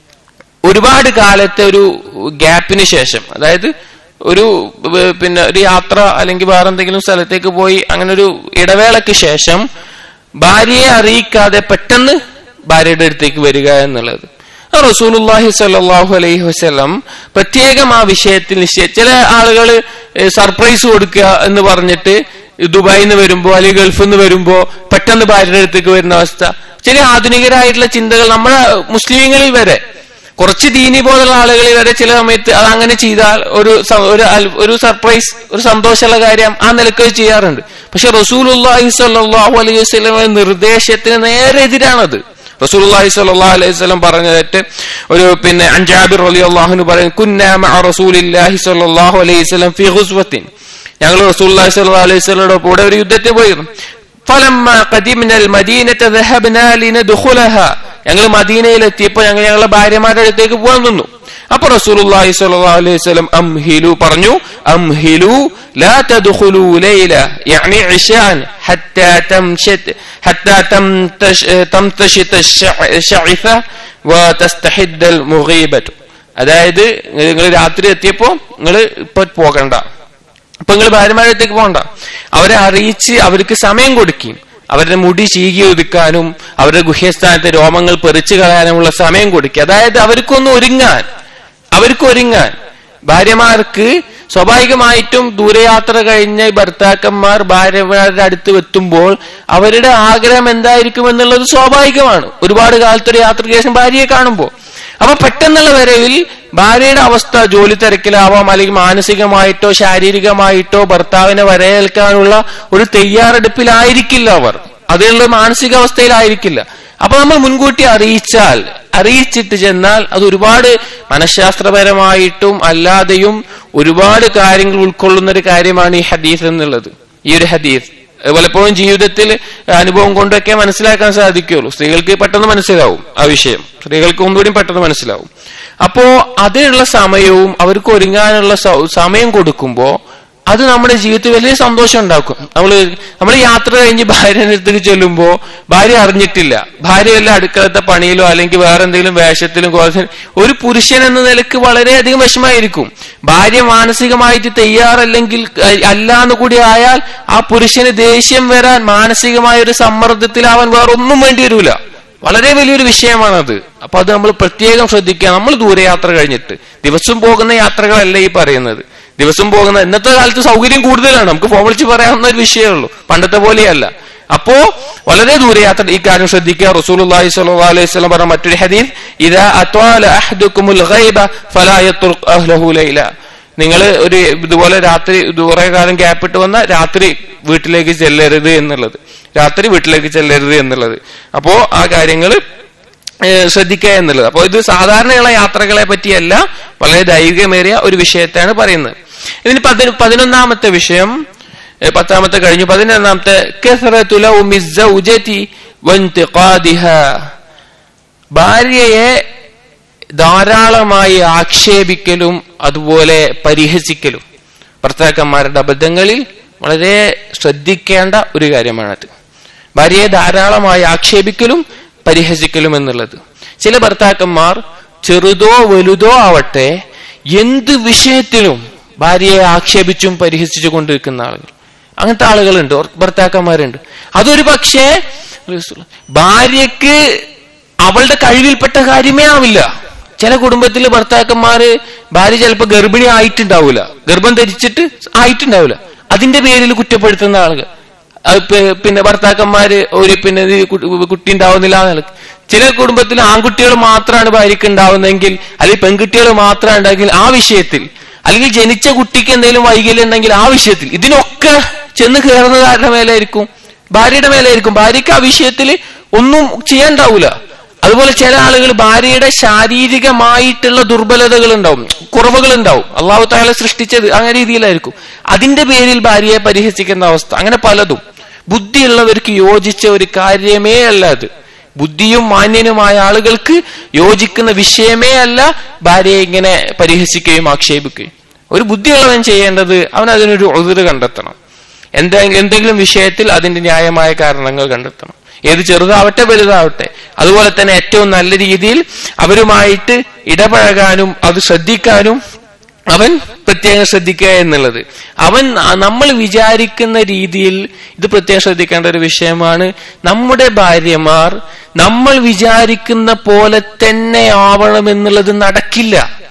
[SPEAKER 1] ഒരുപാട് കാലത്തെ ഒരു ഗ്യാപ്പിന് ശേഷം അതായത് ഒരു ഏർ പിന്നെ ഒരു യാത്ര അല്ലെങ്കിൽ വേറെ എന്തെങ്കിലും സ്ഥലത്തേക്ക് പോയി അങ്ങനെ ഒരു ഇടവേളയ്ക്ക് ശേഷം ഭാര്യയെ അറിയിക്കാതെ പെട്ടെന്ന് ഭാര്യയുടെ അടുത്തേക്ക് വരിക എന്നുള്ളത് ആ റസൂലുള്ളാഹി സ്വല്ലല്ലാഹു അലൈഹി വസല്ലം പ്രത്യേകം ആ വിഷയത്തിൽ നിശ്ചയ ചില ആളുകൾ സർപ്രൈസ് കൊടുക്കുക എന്ന് പറഞ്ഞിട്ട് ദുബായിൽ നിന്ന് വരുമ്പോ അല്ലെങ്കിൽ ഗൾഫിൽ നിന്ന് വരുമ്പോ പെട്ടെന്ന് ഭാര്യയുടെ അടുത്തേക്ക് വരുന്ന അവസ്ഥ ചില ആധുനികരായിട്ടുള്ള ചിന്തകൾ നമ്മുടെ മുസ്ലിങ്ങളിൽ വരെ കുറച്ച് ദീനി പോലുള്ള ആളുകളിൽ വരെ ചില സമയത്ത് അത് അങ്ങനെ ചെയ്താൽ ഒരു സ- ഒരു അൽ- ഒരു സർപ്രൈസ് ഒരു സന്തോഷമുള്ള കാര്യം ആ നിലക്ക് അത് ചെയ്യാറുണ്ട് പക്ഷെ റസൂലുള്ളാഹി സ്വല്ലല്ലാഹു അലൈഹി വസല്ലമയുടെ നിർദ്ദേശത്തിന് നേരെ എതിരാണത് റസൂലുള്ളാഹി സ്വല്ലല്ലാഹു അലൈഹി വസല്ലം പറഞ്ഞതായിട്ട് ഒരു പിന്നെ അൻജാബിർ റളിയല്ലാഹു പറയും കുന്നാ മഅ റസൂലില്ലാഹി സ്വല്ലല്ലാഹു അലൈഹി വസല്ലം ഫി ഗുസ്വത്തിൻ ഞങ്ങൾ റസൂലുള്ളാഹി സ്വല്ലല്ലാഹു അലൈഹി വസല്ലമയുടെ കൂടെ ഒരു യുദ്ധത്തിന് പോയിരുന്നു فلما قدمنا المدينة ذهبنا لندخلها ഞങ്ങൾ മദീനയിൽ എത്തിയപ്പോൾ ഞങ്ങൾ ഞങ്ങളുടെ ഭാര്യമാരുടെ അടുത്തേക്ക് പോകാൻ നിന്നു അപ്പൊ റസൂലുള്ളാഹി സ്വല്ലല്ലാഹു അലൈഹി വസല്ലം അംഹിലു പറഞ്ഞു അംഹിലു ലാ തദ്ഖുലു ലൈല യഅനി ഇശാൻ ഹത്താ തംശത് ഹത്താ തംതശ തംതശിത الشعث وتستحد المغيبة അതായത് നിങ്ങൾ രാത്രി എത്തിയപ്പോ നിങ്ങൾ ഇപ്പൊ പോകണ്ട അപ്പൊ നിങ്ങൾ ഭാര്യമാരുടെ അടുത്തേക്ക് പോകണ്ട അവരെ അറിയിച്ച് അവർക്ക് സമയം കൊടുക്കും അവരുടെ മുടി ചീകി ഒതുക്കാനും അവരുടെ ഗുഹ്യസ്ഥാനത്തെ രോമങ്ങൾ പെറിച്ചു കളയാനുമുള്ള സമയം കൊടുക്കുക അതായത് അവർക്കൊന്ന് ഒരുങ്ങാൻ അവർക്ക് ഒരുങ്ങാൻ ഭാര്യമാർക്ക് സ്വാഭാവികമായിട്ടും ദൂരയാത്ര കഴിഞ്ഞ ഭർത്താക്കന്മാർ ഭാര്യമാരുടെ അടുത്ത് എത്തുമ്പോൾ അവരുടെ ആഗ്രഹം എന്തായിരിക്കും എന്നുള്ളത് സ്വാഭാവികമാണ് ഒരുപാട് കാലത്തൊരു യാത്രയ്ക്ക് ശേഷം ഭാര്യയെ കാണുമ്പോൾ അപ്പൊ പെട്ടെന്നുള്ള വരവിൽ ഭാര്യയുടെ അവസ്ഥ ജോലി തിരക്കിലാവാം അല്ലെങ്കിൽ മാനസികമായിട്ടോ ശാരീരികമായിട്ടോ ഭർത്താവിനെ വരയേൽക്കാനുള്ള ഒരു തയ്യാറെടുപ്പിലായിരിക്കില്ല അവർ അതിനുള്ള മാനസികാവസ്ഥയിലായിരിക്കില്ല അപ്പൊ നമ്മൾ മുൻകൂട്ടി അറിയിച്ചാൽ അറിയിച്ചിട്ട് ചെന്നാൽ അത് ഒരുപാട് മനഃശാസ്ത്രപരമായിട്ടും അല്ലാതെയും ഒരുപാട് കാര്യങ്ങൾ ഉൾക്കൊള്ളുന്ന ഒരു കാര്യമാണ് ഈ ഹദീസ് എന്നുള്ളത് ഈ ഒരു ഹദീസ് പലപ്പോഴും ജീവിതത്തിൽ അനുഭവം കൊണ്ടൊക്കെ മനസ്സിലാക്കാൻ സാധിക്കുള്ളൂ സ്ത്രീകൾക്ക് പെട്ടെന്ന് മനസ്സിലാവും ആ വിഷയം സ്ത്രീകൾക്ക് ഒന്നുകൂടി പെട്ടെന്ന് മനസ്സിലാവും അപ്പോ അതിനുള്ള സമയവും അവർക്ക് ഒരുങ്ങാനുള്ള സ- സമയം കൊടുക്കുമ്പോ അത് നമ്മുടെ ജീവിതത്തിൽ വലിയ സന്തോഷം ഉണ്ടാക്കും നമ്മള് നമ്മൾ യാത്ര കഴിഞ്ഞ് ഭാര്യയുടെ അടുത്തേക്ക് ചെല്ലുമ്പോ ഭാര്യ അറിഞ്ഞിട്ടില്ല ഭാര്യ വല്ല അടുക്കളത്തെ പണിയിലോ അല്ലെങ്കിൽ വേറെ എന്തെങ്കിലും വേഷത്തിലും കുറച്ച് ഒരു പുരുഷൻ എന്ന നിലക്ക് വളരെയധികം വിഷമായിരിക്കും ഭാര്യ മാനസികമായിട്ട് തയ്യാറല്ലെങ്കിൽ അഹ് അല്ല എന്ന് കൂടി ആയാൽ ആ പുരുഷന് ദേഷ്യം വരാൻ മാനസികമായ ഒരു സമ്മർദ്ദത്തിലാവാൻ വേറെ ഒന്നും വേണ്ടി വരൂല വളരെ വലിയൊരു വിഷയമാണത് അപ്പൊ അത് നമ്മൾ പ്രത്യേകം ശ്രദ്ധിക്കുക നമ്മൾ ദൂരയാത്ര കഴിഞ്ഞിട്ട് ദിവസം പോകുന്ന യാത്രകളല്ല ഈ പറയുന്നത് ദിവസം പോകുന്ന ഇന്നത്തെ കാലത്ത് സൗകര്യം കൂടുതലാണ് നമുക്ക് ഫോൺ വിളിച്ച് പറയാവുന്ന ഒരു വിഷയമുള്ളൂ പണ്ടത്തെ പോലെയല്ല അപ്പോ വളരെ ദൂരയാത്ര ഈ കാര്യം ശ്രദ്ധിക്കുക റസൂലുള്ളാഹി സ്വല്ലല്ലാഹു അലൈഹി വസല്ലം പറഞ്ഞ മറ്റൊരു ഹദീസ് ഇദാ അത്വാല അഹദുക്കുമുൽ ഗൈബ ഫലാ യത്റുഖ് അഹ്ലഹു ലൈല നിങ്ങൾ ഒരു ഇതുപോലെ രാത്രി കുറെ കാലം ഗ്യാപ്പിട്ട് വന്ന രാത്രി വീട്ടിലേക്ക് ചെല്ലരുത് എന്നുള്ളത് രാത്രി വീട്ടിലേക്ക് ചെല്ലരുത് എന്നുള്ളത് അപ്പോ ആ കാര്യങ്ങൾ ശ്രദ്ധിക്കുക എന്നുള്ളത് അപ്പോൾ ഇത് സാധാരണയുള്ള യാത്രകളെ പറ്റിയല്ല വളരെ ദൈവികമേറിയ ഒരു വിഷയത്തെയാണ് പറയുന്നത് ഇതിന് പതി- പതിനൊന്നാമത്തെ വിഷയം ഏ, പത്താമത്തെ കഴിഞ്ഞു പതിനൊന്നാമത്തെ കസറത്തു ലൗമി الزوجة وانتقادها. ഭാര്യയെ ധാരാളമായി ആക്ഷേപിക്കലും അതുപോലെ പരിഹസിക്കലും ഭർത്താക്കന്മാരുടെ അബദ്ധങ്ങളിൽ വളരെ ശ്രദ്ധിക്കേണ്ട ഒരു കാര്യമാണത് ഭാര്യയെ ധാരാളമായി ആക്ഷേപിക്കലും പരിഹസിക്കലും എന്നുള്ളത് ചില ഭർത്താക്കന്മാർ ചെറുതോ വലുതോ ആവട്ടെ എന്ത് വിഷയത്തിലും ഭാര്യയെ ആക്ഷേപിച്ചും പരിഹസിച്ചു കൊണ്ടിരിക്കുന്ന ആളുകൾ അങ്ങനത്തെ ആളുകളുണ്ട് ഓർ- ഭർത്താക്കന്മാരുണ്ട് അതൊരു പക്ഷേ ഭാര്യക്ക് അവളുടെ കഴിവിൽപ്പെട്ട കാര്യമേ ആവില്ല ചില കുടുംബത്തിലെ ഭർത്താക്കന്മാര് ഭാര്യ ചിലപ്പോ ഗർഭിണി ആയിട്ടുണ്ടാവൂല ഗർഭം ധരിച്ചിട്ട് ആയിട്ടുണ്ടാവില്ല അതിന്റെ പേരിൽ കുറ്റപ്പെടുത്തുന്ന ആളുകൾ അത് പി- പിന്നെ ഭർത്താക്കന്മാര് ഒരു പിന്നെ ഇത് കു- കുട്ടി ഉണ്ടാവുന്നില്ല എന്നുള്ളത് ചില കുടുംബത്തിൽ ആൺകുട്ടികൾ മാത്രമാണ് ഭാര്യക്ക് ഉണ്ടാവുന്നതെങ്കിൽ അല്ലെങ്കിൽ പെൺകുട്ടികൾ മാത്രമാണ് ഉണ്ടെങ്കിൽ ആ വിഷയത്തിൽ അല്ലെങ്കിൽ ജനിച്ച കുട്ടിക്ക് എന്തെങ്കിലും വൈകല്യം ഉണ്ടെങ്കിൽ ആ വിഷയത്തിൽ ഇതിനൊക്കെ ചെന്ന് കയറുന്നത് ആരുടെ മേലായിരിക്കും ഭാര്യയുടെ മേലായിരിക്കും ഭാര്യക്ക് ആ വിഷയത്തിൽ ഒന്നും ചെയ്യാണ്ടാവൂല അതുപോലെ ചില ആളുകൾ ഭാര്യയുടെ ശാരീരികമായിട്ടുള്ള ദുർബലതകൾ ഉണ്ടാവും കുറവുകൾ ഉണ്ടാവും അള്ളാഹു താല സൃഷ്ടിച്ചത് അങ്ങനെ രീതിയിലായിരിക്കും അതിന്റെ പേരിൽ ഭാര്യയെ പരിഹസിക്കുന്ന അവസ്ഥ അങ്ങനെ പലതും ബുദ്ധിയുള്ളവർക്ക് യോജിച്ച ഒരു കാര്യമേ അല്ല അത് ബുദ്ധിയും മാന്യനുമായ ആളുകൾക്ക് യോജിക്കുന്ന വിഷയമേ അല്ല ഭാര്യയെ ഇങ്ങനെ പരിഹസിക്കുകയും ആക്ഷേപിക്കുകയും ഒരു ബുദ്ധിയുള്ളവൻ ചെയ്യേണ്ടത് അവൻ അതിനൊരു ഒതിര് കണ്ടെത്തണം എന്തെങ്കിലും എന്തെങ്കിലും വിഷയത്തിൽ അതിന്റെ ന്യായമായ കാരണങ്ങൾ കണ്ടെത്തണം ഏത് ചെറുതാവട്ടെ വലുതാവട്ടെ അതുപോലെ തന്നെ ഏറ്റവും നല്ല രീതിയിൽ അവരുമായിട്ട് ഇടപഴകാനും അത് ശ്രദ്ധിക്കാനും അവൻ പ്രത്യേകം ശ്രദ്ധിക്കുക എന്നുള്ളത് അവൻ നമ്മൾ വിചാരിക്കുന്ന രീതിയിൽ ഇത് പ്രത്യേകം ശ്രദ്ധിക്കേണ്ട ഒരു വിഷയമാണ് നമ്മുടെ ഭാര്യമാർ നമ്മൾ വിചാരിക്കുന്ന പോലെ തന്നെ ആവണം എന്നുള്ളത് നടക്കില്ല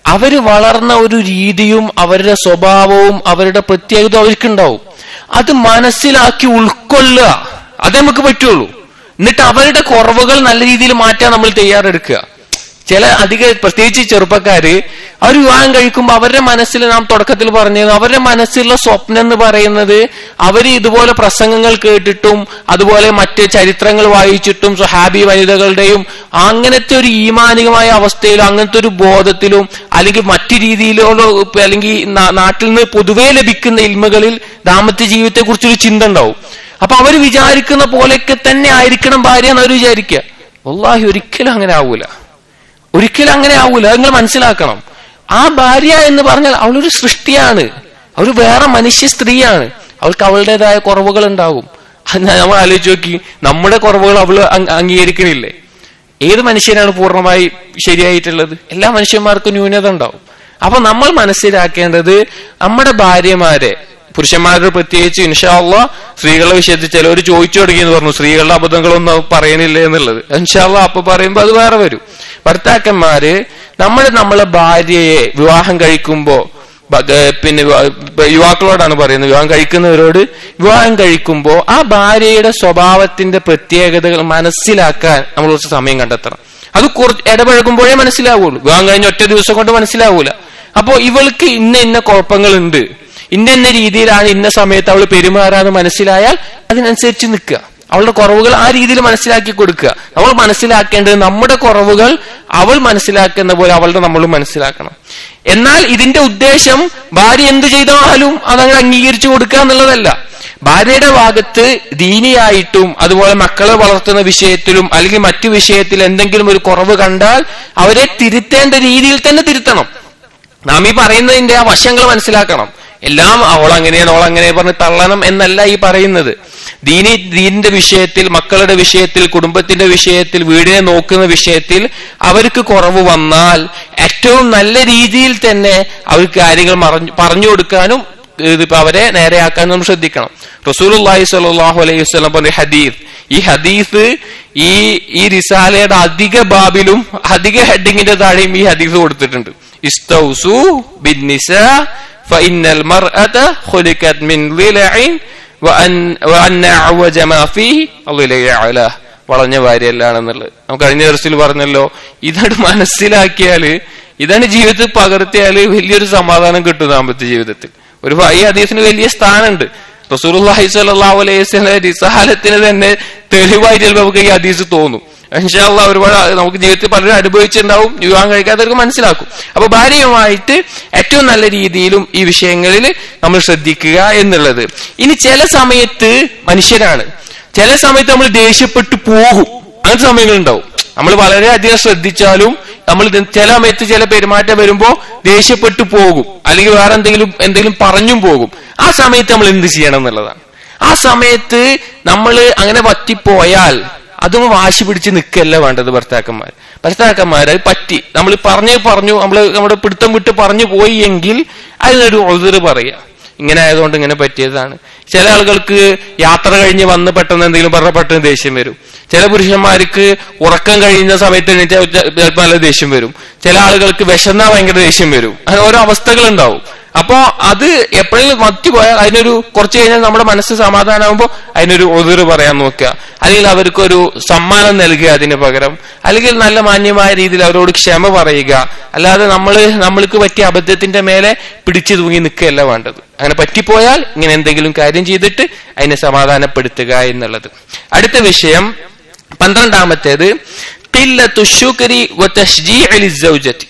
[SPEAKER 1] അവര് വളർന്ന ഒരു രീതിയും അവരുടെ സ്വഭാവവും അവരുടെ പ്രത്യേകത അവർക്കുണ്ടാവും അത് മനസ്സിലാക്കി ഉൾക്കൊള്ളുക അതേ നമുക്ക് പറ്റുള്ളൂ എന്നിട്ട് അവരുടെ കുറവുകൾ നല്ല രീതിയിൽ മാറ്റാൻ നമ്മൾ തയ്യാറെടുക്കുക ചില അധിക പ്രത്യേകിച്ച് ചെറുപ്പക്കാര് അവർ വിവാഹം കഴിക്കുമ്പോൾ അവരുടെ മനസ്സിൽ നാം തുടക്കത്തിൽ പറഞ്ഞത് അവരുടെ മനസ്സിലുള്ള സ്വപ്നം എന്ന് പറയുന്നത് അവർ ഇതുപോലെ പ്രസംഗങ്ങൾ കേട്ടിട്ടും അതുപോലെ മറ്റ് ചരിത്രങ്ങൾ വായിച്ചിട്ടും സ്വഹാബി വനിതകളുടെയും അങ്ങനത്തെ ഒരു ഈമാനികമായ അവസ്ഥയിലും അങ്ങനത്തെ ഒരു ബോധത്തിലും അല്ലെങ്കിൽ മറ്റു രീതിയിലോ അല്ലെങ്കിൽ നാ- നാട്ടിൽ നിന്ന് പൊതുവേ ലഭിക്കുന്ന ഇൽമകളിൽ ദാമ്പത്യ ജീവിതത്തെ കുറിച്ചൊരു ചിന്ത ഉണ്ടാവും അപ്പൊ അവർ വിചാരിക്കുന്ന പോലെയൊക്കെ തന്നെ ആയിരിക്കണം ഭാര്യ എന്ന് അവർ വിചാരിക്കുക വല്ലാഹി ഒരിക്കലും അങ്ങനെ ആവൂല ഒരിക്കലും അങ്ങനെ ആവൂല അത് നിങ്ങൾ മനസ്സിലാക്കണം ആ ഭാര്യ എന്ന് പറഞ്ഞാൽ അവളൊരു സൃഷ്ടിയാണ് അവൾ വേറെ മനുഷ്യ സ്ത്രീയാണ് അവൾക്ക് അവളുടേതായ കുറവുകൾ ഉണ്ടാകും അത് ഞാൻ- നമ്മൾ ആലോചിച്ച് നോക്കി നമ്മുടെ കുറവുകൾ അവള് അംഗ- അംഗീകരിക്കണില്ലേ ഏത് മനുഷ്യനാണ് പൂർണ്ണമായി ശരിയായിട്ടുള്ളത് എല്ലാ മനുഷ്യന്മാർക്കും ന്യൂനത ഉണ്ടാവും അപ്പൊ നമ്മൾ മനസ്സിലാക്കേണ്ടത് നമ്മുടെ ഭാര്യമാരെ പുരുഷന്മാരുടെ പ്രത്യേകിച്ച് ഇൻഷാള്ള സ്ത്രീകളുടെ വിഷയത്തിൽ ചിലവർ ചോദിച്ചു തുടങ്ങി എന്ന് പറഞ്ഞു സ്ത്രീകളുടെ അബദ്ധങ്ങളൊന്നും പറയണില്ല എന്നുള്ളത് ഇൻഷാള്ള അപ്പൊ പറയുമ്പോ അത് വേറെ വരും ഭർത്താക്കന്മാര് നമ്മൾ നമ്മളെ ഭാര്യയെ വിവാഹം കഴിക്കുമ്പോ ബ- ഗ- പിന്നെ വിവാ- ഇപ്പൊ യുവാക്കളോടാണ് പറയുന്നത് വിവാഹം കഴിക്കുന്നവരോട് വിവാഹം കഴിക്കുമ്പോൾ ആ ഭാര്യയുടെ സ്വഭാവത്തിന്റെ പ്രത്യേകതകൾ മനസ്സിലാക്കാൻ നമ്മൾ കുറച്ച് സമയം കണ്ടെത്തണം അത് കുറച്ച് ഇടപഴകുമ്പോഴേ മനസ്സിലാവുള്ളൂ വിവാഹം കഴിഞ്ഞ ഒറ്റ ദിവസം കൊണ്ട് മനസ്സിലാവൂല അപ്പോ ഇവൾക്ക് ഇന്ന ഇന്ന കുഴപ്പങ്ങളുണ്ട് ഇന്ന ഇന്ന രീതിയിലാണ് ഇന്ന സമയത്ത് അവൾ പെരുമാറാന്ന് മനസ്സിലായാൽ അതിനനുസരിച്ച് നിൽക്കുക അവളുടെ കുറവുകൾ ആ രീതിയിൽ മനസ്സിലാക്കി കൊടുക്കുക നമ്മൾ മനസ്സിലാക്കേണ്ടത് നമ്മുടെ കുറവുകൾ അവൾ മനസ്സിലാക്കുന്ന പോലെ അവളുടെ നമ്മളും മനസ്സിലാക്കണം എന്നാൽ ഇതിന്റെ ഉദ്ദേശം ഭാര്യ എന്ത് ചെയ്താലും അതങ്ങനെ അംഗീകരിച്ചു കൊടുക്കുക എന്നുള്ളതല്ല ഭാര്യയുടെ ഭാഗത്ത് ദീനിയായിട്ടും അതുപോലെ മക്കളെ വളർത്തുന്ന വിഷയത്തിലും അല്ലെങ്കിൽ മറ്റു വിഷയത്തിൽ എന്തെങ്കിലും ഒരു കുറവ് കണ്ടാൽ അവരെ തിരുത്തേണ്ട രീതിയിൽ തന്നെ തിരുത്തണം നാം ഈ പറയുന്നതിന്റെ ആ വശങ്ങൾ മനസ്സിലാക്കണം എല്ലാം അവൾ അങ്ങനെയാണ് അവൾ അങ്ങനെ പറഞ്ഞ് തള്ളണം എന്നല്ല ഈ പറയുന്നത് ദീനി ദീനിന്റെ വിഷയത്തിൽ മക്കളുടെ വിഷയത്തിൽ കുടുംബത്തിന്റെ വിഷയത്തിൽ വീടിനെ നോക്കുന്ന വിഷയത്തിൽ അവർക്ക് കുറവ് വന്നാൽ ഏറ്റവും നല്ല രീതിയിൽ തന്നെ അവർക്ക് കാര്യങ്ങൾ മറഞ്ഞു പറഞ്ഞു കൊടുക്കാനും ഇതിപ്പോ അവരെ നേരെയാക്കാൻ നമ്മൾ ശ്രദ്ധിക്കണം റസൂലുള്ളാഹി സ്വല്ലല്ലാഹു അലൈഹി വസല്ലം പറഞ്ഞ ഹദീസ് ഈ ഹദീസ് ഈ ഈ റിസാലയുടെ അധിക ബാബിലും അധിക ഹെഡിങ്ങിന്റെ താഴെയും ഈ ഹദീസ് കൊടുത്തിട്ടുണ്ട് ഇസ്തൗസു ബിന്നിസാ ഫഇന്നൽ മർഅത ഖുലിഖത് മിൻ ളിലഇൻ വഅൻ വഅന്ന അഅവജ മാ ഫീഹി അള്ളാഹു വളഞ്ഞ ഭാര്യയല്ലാണെന്നുള്ളത് നമുക്ക് കഴിഞ്ഞ ദിവസത്തിൽ പറഞ്ഞല്ലോ ഇതാണ് മനസ്സിലാക്കിയാല് ഇതാണ് ജീവിതത്തിൽ പകർത്തിയാല് വലിയൊരു സമാധാനം കിട്ടും ദാമ്പത്യ ജീവിതത്തിൽ ഒരു ഈ ഹദീസിന് വലിയ സ്ഥാനമുണ്ട് റസൂലുള്ളാഹി സ്വല്ലല്ലാഹു അലൈഹി വസല്ലം റിസാലത്തിന് തന്നെ തെളിവായിട്ട് ചിലപ്പോൾ നമുക്ക് ഈ ഹദീസ് തോന്നും ഇൻഷാല്ല ഒരുപാട് നമുക്ക് ജീവിതത്തിൽ പലരും അനുഭവിച്ചിട്ടുണ്ടാവും വിവാഹം കഴിക്കാത്തവർക്ക് മനസ്സിലാക്കും അപ്പൊ ഭാര്യയുമായിട്ട് ഏറ്റവും നല്ല രീതിയിലും ഈ വിഷയങ്ങളിൽ നമ്മൾ ശ്രദ്ധിക്കുക എന്നുള്ളത് ഇനി ചില സമയത്ത് മനുഷ്യരാണ് ചില സമയത്ത് നമ്മൾ ദേഷ്യപ്പെട്ടു പോകും അങ്ങനത്തെ സമയങ്ങളുണ്ടാവും നമ്മൾ വളരെയധികം ശ്രദ്ധിച്ചാലും നമ്മൾ ഇത് ചില സമയത്ത് ചില പെരുമാറ്റം വരുമ്പോ ദേഷ്യപ്പെട്ടു പോകും അല്ലെങ്കിൽ വേറെ എന്തെങ്കിലും എന്തെങ്കിലും പറഞ്ഞും പോകും ആ സമയത്ത് നമ്മൾ എന്ത് ചെയ്യണം എന്നുള്ളതാണ് ആ സമയത്ത് നമ്മൾ അങ്ങനെ പറ്റിപ്പോയാൽ അതും വാശി പിടിച്ച് നിൽക്കല്ല വേണ്ടത് ഭർത്താക്കന്മാർ ഭർത്താക്കന്മാർ അത് പറ്റി നമ്മൾ പറഞ്ഞു പറഞ്ഞു നമ്മൾ നമ്മുടെ പിടുത്തം വിട്ട് പറഞ്ഞു പോയി എങ്കിൽ അതിനൊരു ഒതിർ പറയുക ഇങ്ങനെ ആയതുകൊണ്ട് ഇങ്ങനെ പറ്റിയതാണ് ചില ആളുകൾക്ക് യാത്ര കഴിഞ്ഞ് വന്ന് പെട്ടെന്ന് എന്തെങ്കിലും പറഞ്ഞ പെട്ടെന്ന് ദേഷ്യം വരും ചില പുരുഷന്മാർക്ക് ഉറക്കം കഴിയുന്ന സമയത്ത് എണീറ്റാൽ ചിലപ്പോൾ നല്ല ദേഷ്യം വരും ചില ആളുകൾക്ക് വിശന്നാ ഭയങ്കര ദേഷ്യം വരും അങ്ങനെ ഓരോ അവസ്ഥകൾ ഉണ്ടാവും അപ്പോ അത് എപ്പോഴെങ്കിലും മറ്റു പോയാൽ അതിനൊരു കുറച്ച് കഴിഞ്ഞാൽ നമ്മുടെ മനസ്സ് സമാധാനമാകുമ്പോൾ അതിനൊരു ഒതിറ് പറയാൻ നോക്കുക അല്ലെങ്കിൽ അവർക്കൊരു സമ്മാനം നൽകുക അതിന് പകരം അല്ലെങ്കിൽ നല്ല മാന്യമായ രീതിയിൽ അവരോട് ക്ഷമ പറയുക അല്ലാതെ നമ്മൾ നമ്മൾക്ക് പറ്റിയ അബദ്ധത്തിന്റെ മേലെ പിടിച്ചു തൂങ്ങി നിൽക്കുകയല്ല വേണ്ടത് അങ്ങനെ പറ്റിപ്പോയാൽ ഇങ്ങനെ എന്തെങ്കിലും കാര്യം ചെയ്തിട്ട് അതിനെ സമാധാനപ്പെടുത്തുക എന്നുള്ളത് അടുത്ത വിഷയം പന്ത്രണ്ടാമത്തേത് ഖില്ലത്തു ശുക്രി വ തശ്ജീഇ ലിസ്സൗജത്തി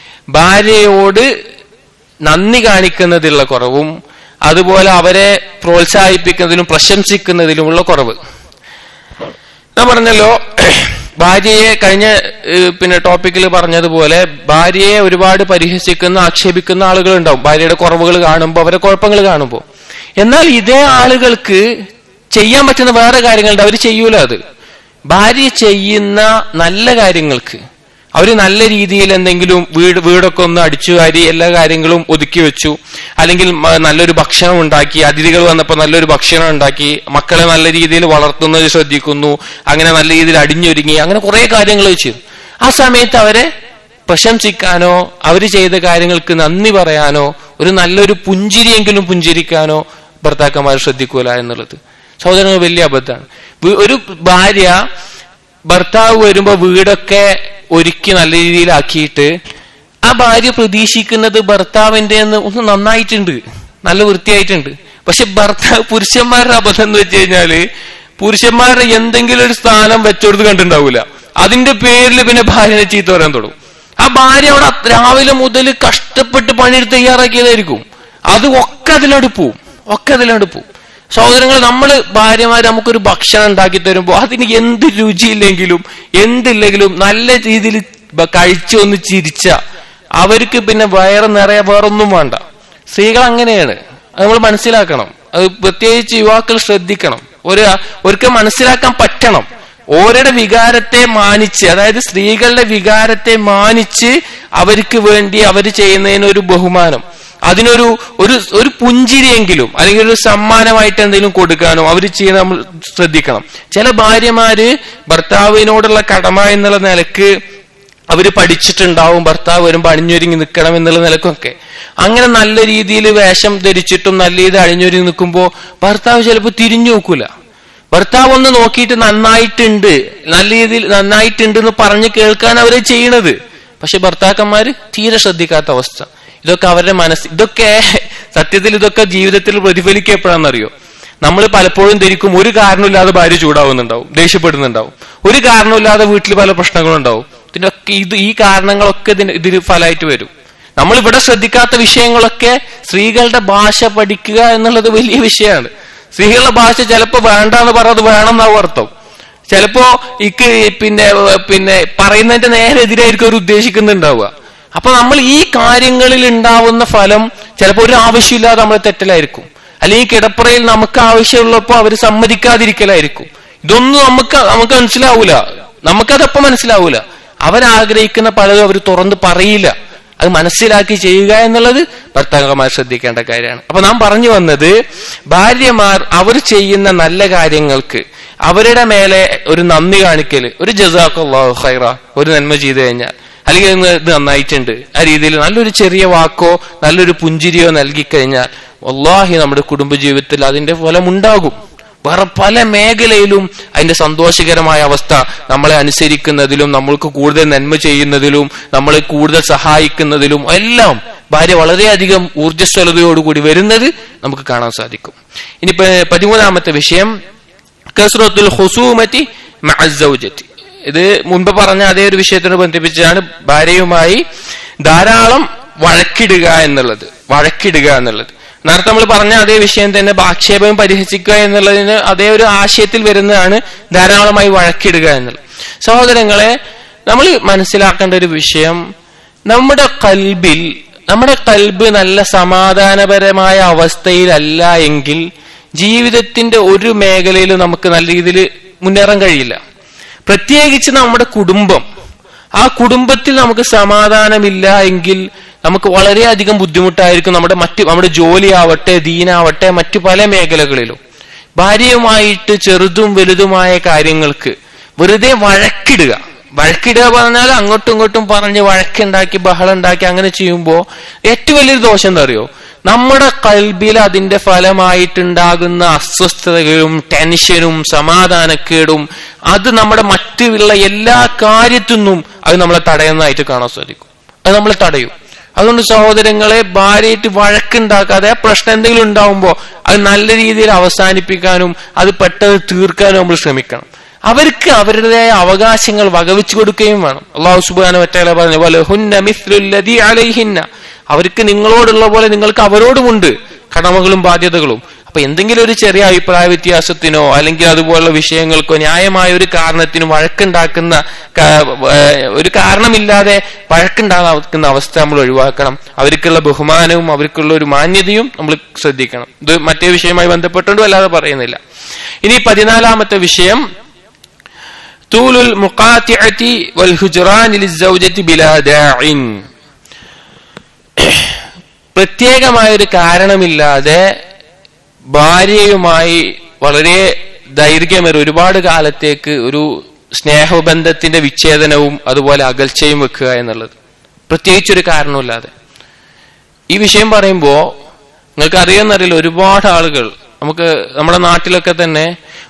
[SPEAKER 1] ഭാര്യയോട് നന്ദി കാണിക്കുന്നതിലുള്ള കുറവും അതുപോലെ അവരെ പ്രോത്സാഹിപ്പിക്കുന്നതിലും പ്രശംസിക്കുന്നതിലുമുള്ള കുറവ് ഞാൻ പറഞ്ഞല്ലോ ഭാര്യയെ കഴിഞ്ഞ ഏഹ്, പിന്നെ ടോപ്പിക്കിൽ പറഞ്ഞതുപോലെ ഭാര്യയെ ഒരുപാട് പരിഹസിക്കുന്ന ആക്ഷേപിക്കുന്ന ആളുകൾ ഉണ്ടാവും ഭാര്യയുടെ കുറവുകൾ കാണുമ്പോൾ അവരെ കുഴപ്പങ്ങൾ കാണുമ്പോൾ എന്നാൽ ഇതേ ആളുകൾക്ക് ചെയ്യാൻ പറ്റുന്ന വേറെ കാര്യങ്ങളുണ്ട് അവർ ചെയ്യൂല അത് ഭാര്യ ചെയ്യുന്ന നല്ല കാര്യങ്ങൾക്ക് അവര് നല്ല രീതിയിൽ എന്തെങ്കിലും വീട് വീടൊക്കെ ഒന്ന് അടിച്ചു വാരി എല്ലാ കാര്യങ്ങളും ഒതുക്കി വെച്ചു അല്ലെങ്കിൽ മ- നല്ലൊരു ഭക്ഷണം ഉണ്ടാക്കി അതിഥികൾ വന്നപ്പോൾ നല്ലൊരു ഭക്ഷണം ഉണ്ടാക്കി മക്കളെ നല്ല രീതിയിൽ വളർത്തുന്നത് ശ്രദ്ധിക്കുന്നു അങ്ങനെ നല്ല രീതിയിൽ അടിഞ്ഞൊരുങ്ങി അങ്ങനെ കുറെ കാര്യങ്ങൾ ചെയ്തു ആ സമയത്ത് അവരെ പ്രശംസിക്കാനോ അവർ ചെയ്ത കാര്യങ്ങൾക്ക് നന്ദി പറയാനോ ഒരു നല്ലൊരു പുഞ്ചിരിയെങ്കിലും പുഞ്ചിരിക്കാനോ ഭർത്താക്കന്മാർ ശ്രദ്ധിക്കൂല എന്നുള്ളത് സഹോദരങ്ങൾ വലിയ അബദ്ധമാണ് വി- ഒരു ഭാര്യ ഭർത്താവ് വരുമ്പോ വീടൊക്കെ ഒരുക്കി നല്ല രീതിയിലാക്കിയിട്ട് ആ ഭാര്യ പ്രതീക്ഷിക്കുന്നത് ഭർത്താവിന്റെ ഒന്ന് നന്നായിട്ടുണ്ട് നല്ല വൃത്തിയായിട്ടുണ്ട് പക്ഷെ ഭർത്താവ് പുരുഷന്മാരുടെ അബദ്ധം എന്ന് വെച്ച് കഴിഞ്ഞാല് പുരുഷന്മാരുടെ എന്തെങ്കിലും ഒരു സ്ഥാനം വെച്ചോടുത്ത് കണ്ടിട്ടുണ്ടാവൂല അതിന്റെ പേരിൽ പിന്നെ ഭാര്യനെ ചീത്ത പറയാൻ തുടങ്ങും ആ ഭാര്യ അവിടെ അത് രാവിലെ മുതൽ കഷ്ടപ്പെട്ട് പണിയെടുത്ത് തയ്യാറാക്കിയതായിരിക്കും അത് ഒക്കെ അതിലോട്ട് പോവും ഒക്കെ അതിലോട്ട് പോവും സഹോദരങ്ങൾ നമ്മൾ ഭാര്യമാര് നമുക്കൊരു ഭക്ഷണം ഉണ്ടാക്കി തരുമ്പോൾ അതിന് എന്ത് രുചിയില്ലെങ്കിലും എന്തില്ലെങ്കിലും നല്ല രീതിയിൽ ബ- കഴിച്ചു ഒന്ന് ചിരിച്ച അവർക്ക് പിന്നെ വയറ് നിറയെ വേറൊന്നും വേണ്ട സ്ത്രീകൾ അങ്ങനെയാണ് അത് നമ്മൾ മനസ്സിലാക്കണം അത് പ്രത്യേകിച്ച് യുവാക്കൾ ശ്രദ്ധിക്കണം ഒരു ഒരിക്കൽ മനസ്സിലാക്കാൻ പറ്റണം ഓരുടെ വികാരത്തെ മാനിച്ച് അതായത് സ്ത്രീകളുടെ വികാരത്തെ മാനിച്ച് അവർക്ക് വേണ്ടി അവർ ചെയ്യുന്നതിന് ഒരു ബഹുമാനം അതിനൊരു ഒരു ഒരു പുഞ്ചിരിയെങ്കിലും അല്ലെങ്കിൽ ഒരു സമ്മാനമായിട്ട് എന്തെങ്കിലും കൊടുക്കാനോ അവർ ചെയ്യുന്ന നമ്മൾ ശ്രദ്ധിക്കണം ചില ഭാര്യമാര് ഭർത്താവിനോടുള്ള കടമ എന്നുള്ള നിലക്ക് അവര് പഠിച്ചിട്ടുണ്ടാവും ഭർത്താവ് വരുമ്പോൾ അണിഞ്ഞൊരുങ്ങി നിൽക്കണം എന്നുള്ള നിലക്കൊക്കെ അങ്ങനെ നല്ല രീതിയിൽ വേഷം ധരിച്ചിട്ടും നല്ല രീതിയിൽ അണിഞ്ഞൊരുങ്ങി നിൽക്കുമ്പോൾ ഭർത്താവ് ചിലപ്പോൾ തിരിഞ്ഞു നോക്കൂല ഭർത്താവ് ഒന്ന് നോക്കിയിട്ട് നന്നായിട്ടുണ്ട് നല്ല രീതിയിൽ നന്നായിട്ടുണ്ട് എന്ന് പറഞ്ഞ് കേൾക്കാൻ അവരെ ചെയ്യണത് പക്ഷെ ഭർത്താക്കന്മാര് തീരെ ശ്രദ്ധിക്കാത്ത അവസ്ഥ ഇതൊക്കെ അവരുടെ മനസ്സ് ഇതൊക്കെ സത്യത്തിൽ ഇതൊക്കെ ജീവിതത്തിൽ പ്രതിഫലിക്കപ്പെടാന്നറിയോ നമ്മൾ പലപ്പോഴും ധരിക്കും ഒരു കാരണമില്ലാതെ ഭാര്യ ചൂടാവുന്നുണ്ടാവും ദേഷ്യപ്പെടുന്നുണ്ടാവും ഒരു കാരണമില്ലാതെ വീട്ടിൽ പല പ്രശ്നങ്ങളും ഉണ്ടാവും ഇതിനൊക്കെ ഇത് ഈ കാരണങ്ങളൊക്കെ ഇതിന് ഇതിന് ഫലമായിട്ട് വരും നമ്മൾ ഇവിടെ ശ്രദ്ധിക്കാത്ത വിഷയങ്ങളൊക്കെ സ്ത്രീകളുടെ ഭാഷ പഠിക്കുക എന്നുള്ളത് വലിയ വിഷയമാണ് സ്ത്രീകളുടെ ഭാഷ ചിലപ്പോ വേണ്ടാന്ന് പറഞ്ഞത് വേണം എന്നാവും അർത്ഥം ചിലപ്പോ ഇക്ക് പിന്നെ പിന്നെ പറയുന്നതിന്റെ നേരെ എതിരായിരിക്കും അവർ ഉദ്ദേശിക്കുന്നുണ്ടാവുക അപ്പൊ നമ്മൾ ഈ കാര്യങ്ങളിൽ ഉണ്ടാവുന്ന ഫലം ചിലപ്പോൾ ഒരു ആവശ്യമില്ലാതെ നമ്മൾ തെറ്റലായിരിക്കും അല്ലെങ്കിൽ കിടപ്പറയിൽ നമുക്ക് ആവശ്യമുള്ളപ്പോ അവർ സമ്മതിക്കാതിരിക്കലായിരിക്കും ഇതൊന്നും നമുക്ക് നമുക്ക് മനസ്സിലാവൂല നമുക്കതപ്പം മനസ്സിലാവൂല അവരാഗ്രഹിക്കുന്ന പലതും അവർ തുറന്ന് പറയില്ല അത് മനസ്സിലാക്കി ചെയ്യുക എന്നുള്ളത് ഭർത്താക്കന്മാർ ശ്രദ്ധിക്കേണ്ട കാര്യമാണ് അപ്പൊ നാം പറഞ്ഞു വന്നത് ഭാര്യമാർ അവർ ചെയ്യുന്ന നല്ല കാര്യങ്ങൾക്ക് അവരുടെ മേലെ ഒരു നന്ദി കാണിക്കല് ഒരു ജസാഖുല്ലാഹു ഖൈറ ഒരു നന്മ ചെയ്തു കഴിഞ്ഞാൽ അല്ലെങ്കിൽ ഇന്ന് ഇത് നന്നായിട്ടുണ്ട് ആ രീതിയിൽ നല്ലൊരു ചെറിയ വാക്കോ നല്ലൊരു പുഞ്ചിരിയോ നൽകി കഴിഞ്ഞാൽ വല്ലാഹി നമ്മുടെ കുടുംബജീവിതത്തിൽ അതിന്റെ ഫലം ഉണ്ടാകും വേറെ പല മേഖലയിലും അതിന്റെ സന്തോഷകരമായ അവസ്ഥ നമ്മളെ അനുസരിക്കുന്നതിലും നമ്മൾക്ക് കൂടുതൽ നന്മ ചെയ്യുന്നതിലും നമ്മളെ കൂടുതൽ സഹായിക്കുന്നതിലും എല്ലാം ഭാര്യ വളരെയധികം ഊർജ്ജസ്വലതയോടുകൂടി വരുന്നത് നമുക്ക് കാണാൻ സാധിക്കും ഇനിയിപ്പോ പതിമൂന്നാമത്തെ വിഷയം കസ്രത്തുൽ ഹുസൂമറ്റി മഅസ്സൗജത്തി ഇത് മുൻപ് പറഞ്ഞ അതേ ഒരു വിഷയത്തിനോട് ബന്ധിപ്പിച്ചാണ് ഭാര്യയുമായി ധാരാളം വഴക്കിടുക എന്നുള്ളത് വഴക്കിടുക എന്നുള്ളത് നേരത്തെ നമ്മൾ പറഞ്ഞ അതേ വിഷയം തന്നെ ആക്ഷേപം പരിഹസിക്കുക എന്നുള്ളതിന് അതേ ഒരു ആശയത്തിൽ വരുന്നതാണ് ധാരാളമായി വഴക്കിടുക എന്നുള്ളത് സഹോദരങ്ങളെ നമ്മൾ മനസ്സിലാക്കേണ്ട ഒരു വിഷയം നമ്മുടെ കൽബിൽ നമ്മുടെ കൽബ് നല്ല സമാധാനപരമായ അവസ്ഥയിലല്ല എങ്കിൽ ജീവിതത്തിന്റെ ഒരു മേഖലയിലും നമുക്ക് നല്ല രീതിയിൽ മുന്നേറാൻ കഴിയില്ല പ്രത്യേകിച്ച് നമ്മുടെ കുടുംബം ആ കുടുംബത്തിൽ നമുക്ക് സമാധാനമില്ല എങ്കിൽ നമുക്ക് വളരെയധികം ബുദ്ധിമുട്ടായിരിക്കും നമ്മുടെ മറ്റ് നമ്മുടെ ജോലിയാവട്ടെ ദീനാവട്ടെ മറ്റു പല മേഖലകളിലും ഭാര്യയുമായിട്ട് ചെറുതും വലുതുമായ കാര്യങ്ങൾക്ക് വെറുതെ വഴക്കിടുക വഴക്കിടുക പറഞ്ഞാൽ അങ്ങോട്ടും ഇങ്ങോട്ടും പറഞ്ഞ് വഴക്കുണ്ടാക്കി ബഹളം ഉണ്ടാക്കി അങ്ങനെ ചെയ്യുമ്പോൾ ഏറ്റവും വലിയൊരു ദോഷം എന്താ അറിയോ നമ്മുടെ കൽബിൽ അതിന്റെ ഫലമായിട്ടുണ്ടാകുന്ന അസ്വസ്ഥതകളും ടെൻഷനും സമാധാനക്കേടും അത് നമ്മുടെ മറ്റുള്ള എല്ലാ കാര്യത്തിൽ നിന്നും അത് നമ്മളെ തടയുന്നതായിട്ട് കാണാൻ സാധിക്കും അത് നമ്മളെ തടയും അതുകൊണ്ട് സഹോദരങ്ങളെ ഭാര്യയായിട്ട് വഴക്കുണ്ടാക്കാതെ ആ പ്രശ്നം എന്തെങ്കിലും ഉണ്ടാവുമ്പോൾ അത് നല്ല രീതിയിൽ അവസാനിപ്പിക്കാനും അത് പെട്ടെന്ന് തീർക്കാനും നമ്മൾ ശ്രമിക്കണം അവർക്ക് അവരുടേതായ അവകാശങ്ങൾ വകവെച്ചു കൊടുക്കുകയും വേണം അള്ളാഹു സുബാന ഒറ്റ പറഞ്ഞു പോലെ ഹുന്ന മിസ്ലുല്ലതി അലൈഹിന്ന അവർക്ക് നിങ്ങളോടുള്ള പോലെ നിങ്ങൾക്ക് അവരോടുമുണ്ട് കടമകളും ബാധ്യതകളും അപ്പൊ എന്തെങ്കിലും ഒരു ചെറിയ അഭിപ്രായ വ്യത്യാസത്തിനോ അല്ലെങ്കിൽ അതുപോലുള്ള വിഷയങ്ങൾക്കോ ന്യായമായ ഒരു കാരണത്തിന് വഴക്കുണ്ടാക്കുന്ന ഒരു കാരണമില്ലാതെ വഴക്കുണ്ടാക്കുന്ന അവസ്ഥ നമ്മൾ ഒഴിവാക്കണം അവർക്കുള്ള ബഹുമാനവും അവർക്കുള്ള ഒരു മാന്യതയും നമ്മൾ ശ്രദ്ധിക്കണം ഇത് മറ്റേ വിഷയവുമായി ബന്ധപ്പെട്ടുകൊണ്ടും അല്ലാതെ പറയുന്നില്ല ഇനി പതിനാലാമത്തെ വിഷയം തൂലുൽ മുഖാത്തിഅത്തി വൽ ഹുജ്റാൻ ലിസ്സൗജത്തി ബിലാ ദാഇൻ പ്രത്യേകമായ ഒരു കാരണമില്ലാതെ ഭാര്യയുമായി വളരെ ദൈർഘ്യമേറെ ഒരുപാട് കാലത്തേക്ക് ഒരു സ്നേഹബന്ധത്തിന്റെ വിച്ഛേദനവും അതുപോലെ അകൽച്ചയും വെക്കുക എന്നുള്ളത് പ്രത്യേകിച്ചൊരു കാരണമില്ലാതെ ഈ വിഷയം പറയുമ്പോ നിങ്ങൾക്ക് അറിയാമെന്നറിയില്ല ഒരുപാട് ആളുകൾ നമുക്ക് നമ്മുടെ നാട്ടിലൊക്കെ തന്നെ